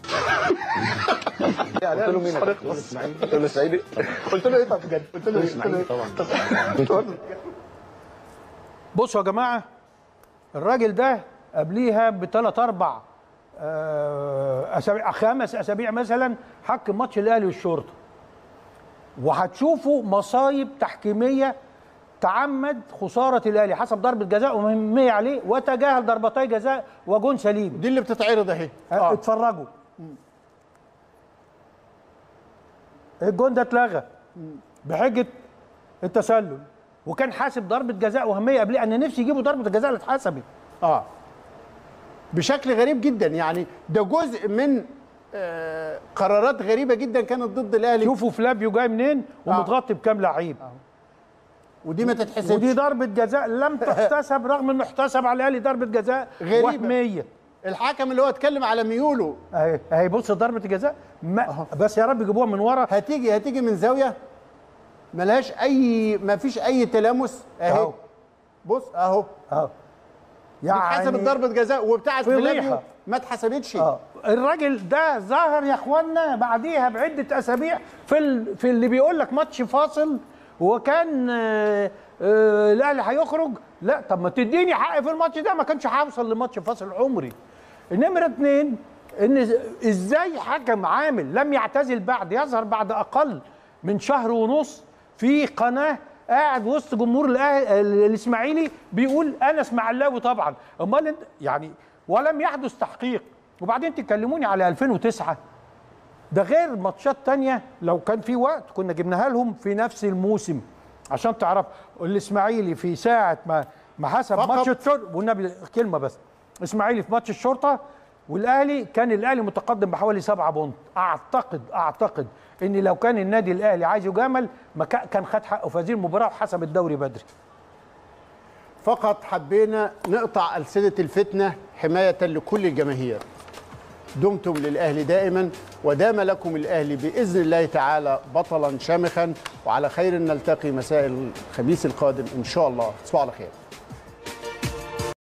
قلت له مين؟ قلت له الاسماعيلي قلت له الاسماعيلي قلت له ايه طب بجد قلت له ايه قلت له الاسماعيلي إيه؟ طبعا بصوا يا جماعه الراجل ده قبليها بثلاث اربع آه، اسابيع خمس اسابيع مثلا حكم ماتش الاهلي والشرطه وهتشوفوا مصايب تحكيميه تعمد خساره الاهلي حسب ضربه جزاء ومهميه عليه وتجاهل ضربتي جزاء وجون سليم دي اللي بتتعرض اهي آه. اتفرجوا الجون ده اتلغى بحجه التسلل وكان حاسب ضربه جزاء وهميه قبليه انا نفسي يجيبوا ضربه الجزاء اللي اتحسبت اه بشكل غريب جدا يعني ده جزء من آه قرارات غريبه جدا كانت ضد الاهلي شوفوا فلافيو جاي منين ومتغطي بكام لعيب ودي ما تتحسبش ودي ضربه جزاء لم تحتسب رغم انه احتسب على الاهلي ضربه جزاء غريبة. وهميه الحكم اللي هو اتكلم على ميوله اهي اهي بص ضربه الجزاء ما بس يا رب يجيبوها من ورا هتيجي هتيجي من زاويه ملهاش اي ما فيش اي تلامس اهي أهو. بص اهو اه اتحسبت ضربه جزاء وبتاعت فضيحة. فلافيو ما اتحسبتش اه الراجل ده ظهر يا اخوانا بعديها بعده اسابيع في ال... في اللي بيقول لك ماتش فاصل وكان آه، آه، الاهلي هيخرج لا طب ما تديني حق في الماتش ده ما كانش هوصل لماتش فاصل عمري نمره اتنين ان ازاي حكم عامل لم يعتزل بعد يظهر بعد اقل من شهر ونص في قناه قاعد وسط جمهور الأه- الاسماعيلي بيقول انا اسماعيلاوي طبعا امال انت يعني ولم يحدث تحقيق وبعدين تكلموني على 2009 ده غير ماتشات تانية لو كان في وقت كنا جبناها لهم في نفس الموسم عشان تعرف الاسماعيلي في ساعه ما ما حسب فقط. ماتش الشرطه والنبي كلمه بس اسماعيلي في ماتش الشرطه والاهلي كان الاهلي متقدم بحوالي سبعة بونت اعتقد اعتقد ان لو كان النادي الاهلي عايز يجامل ما كا- كان خد حقه في هذه المباراه وحسم الدوري بدري فقط حبينا نقطع ألسنة الفتنة حماية لكل الجماهير دمتم للأهلي دائما ودام لكم الأهلي بإذن الله تعالى بطلا شامخا وعلى خير نلتقي مساء الخميس القادم إن شاء الله تصبحوا على خير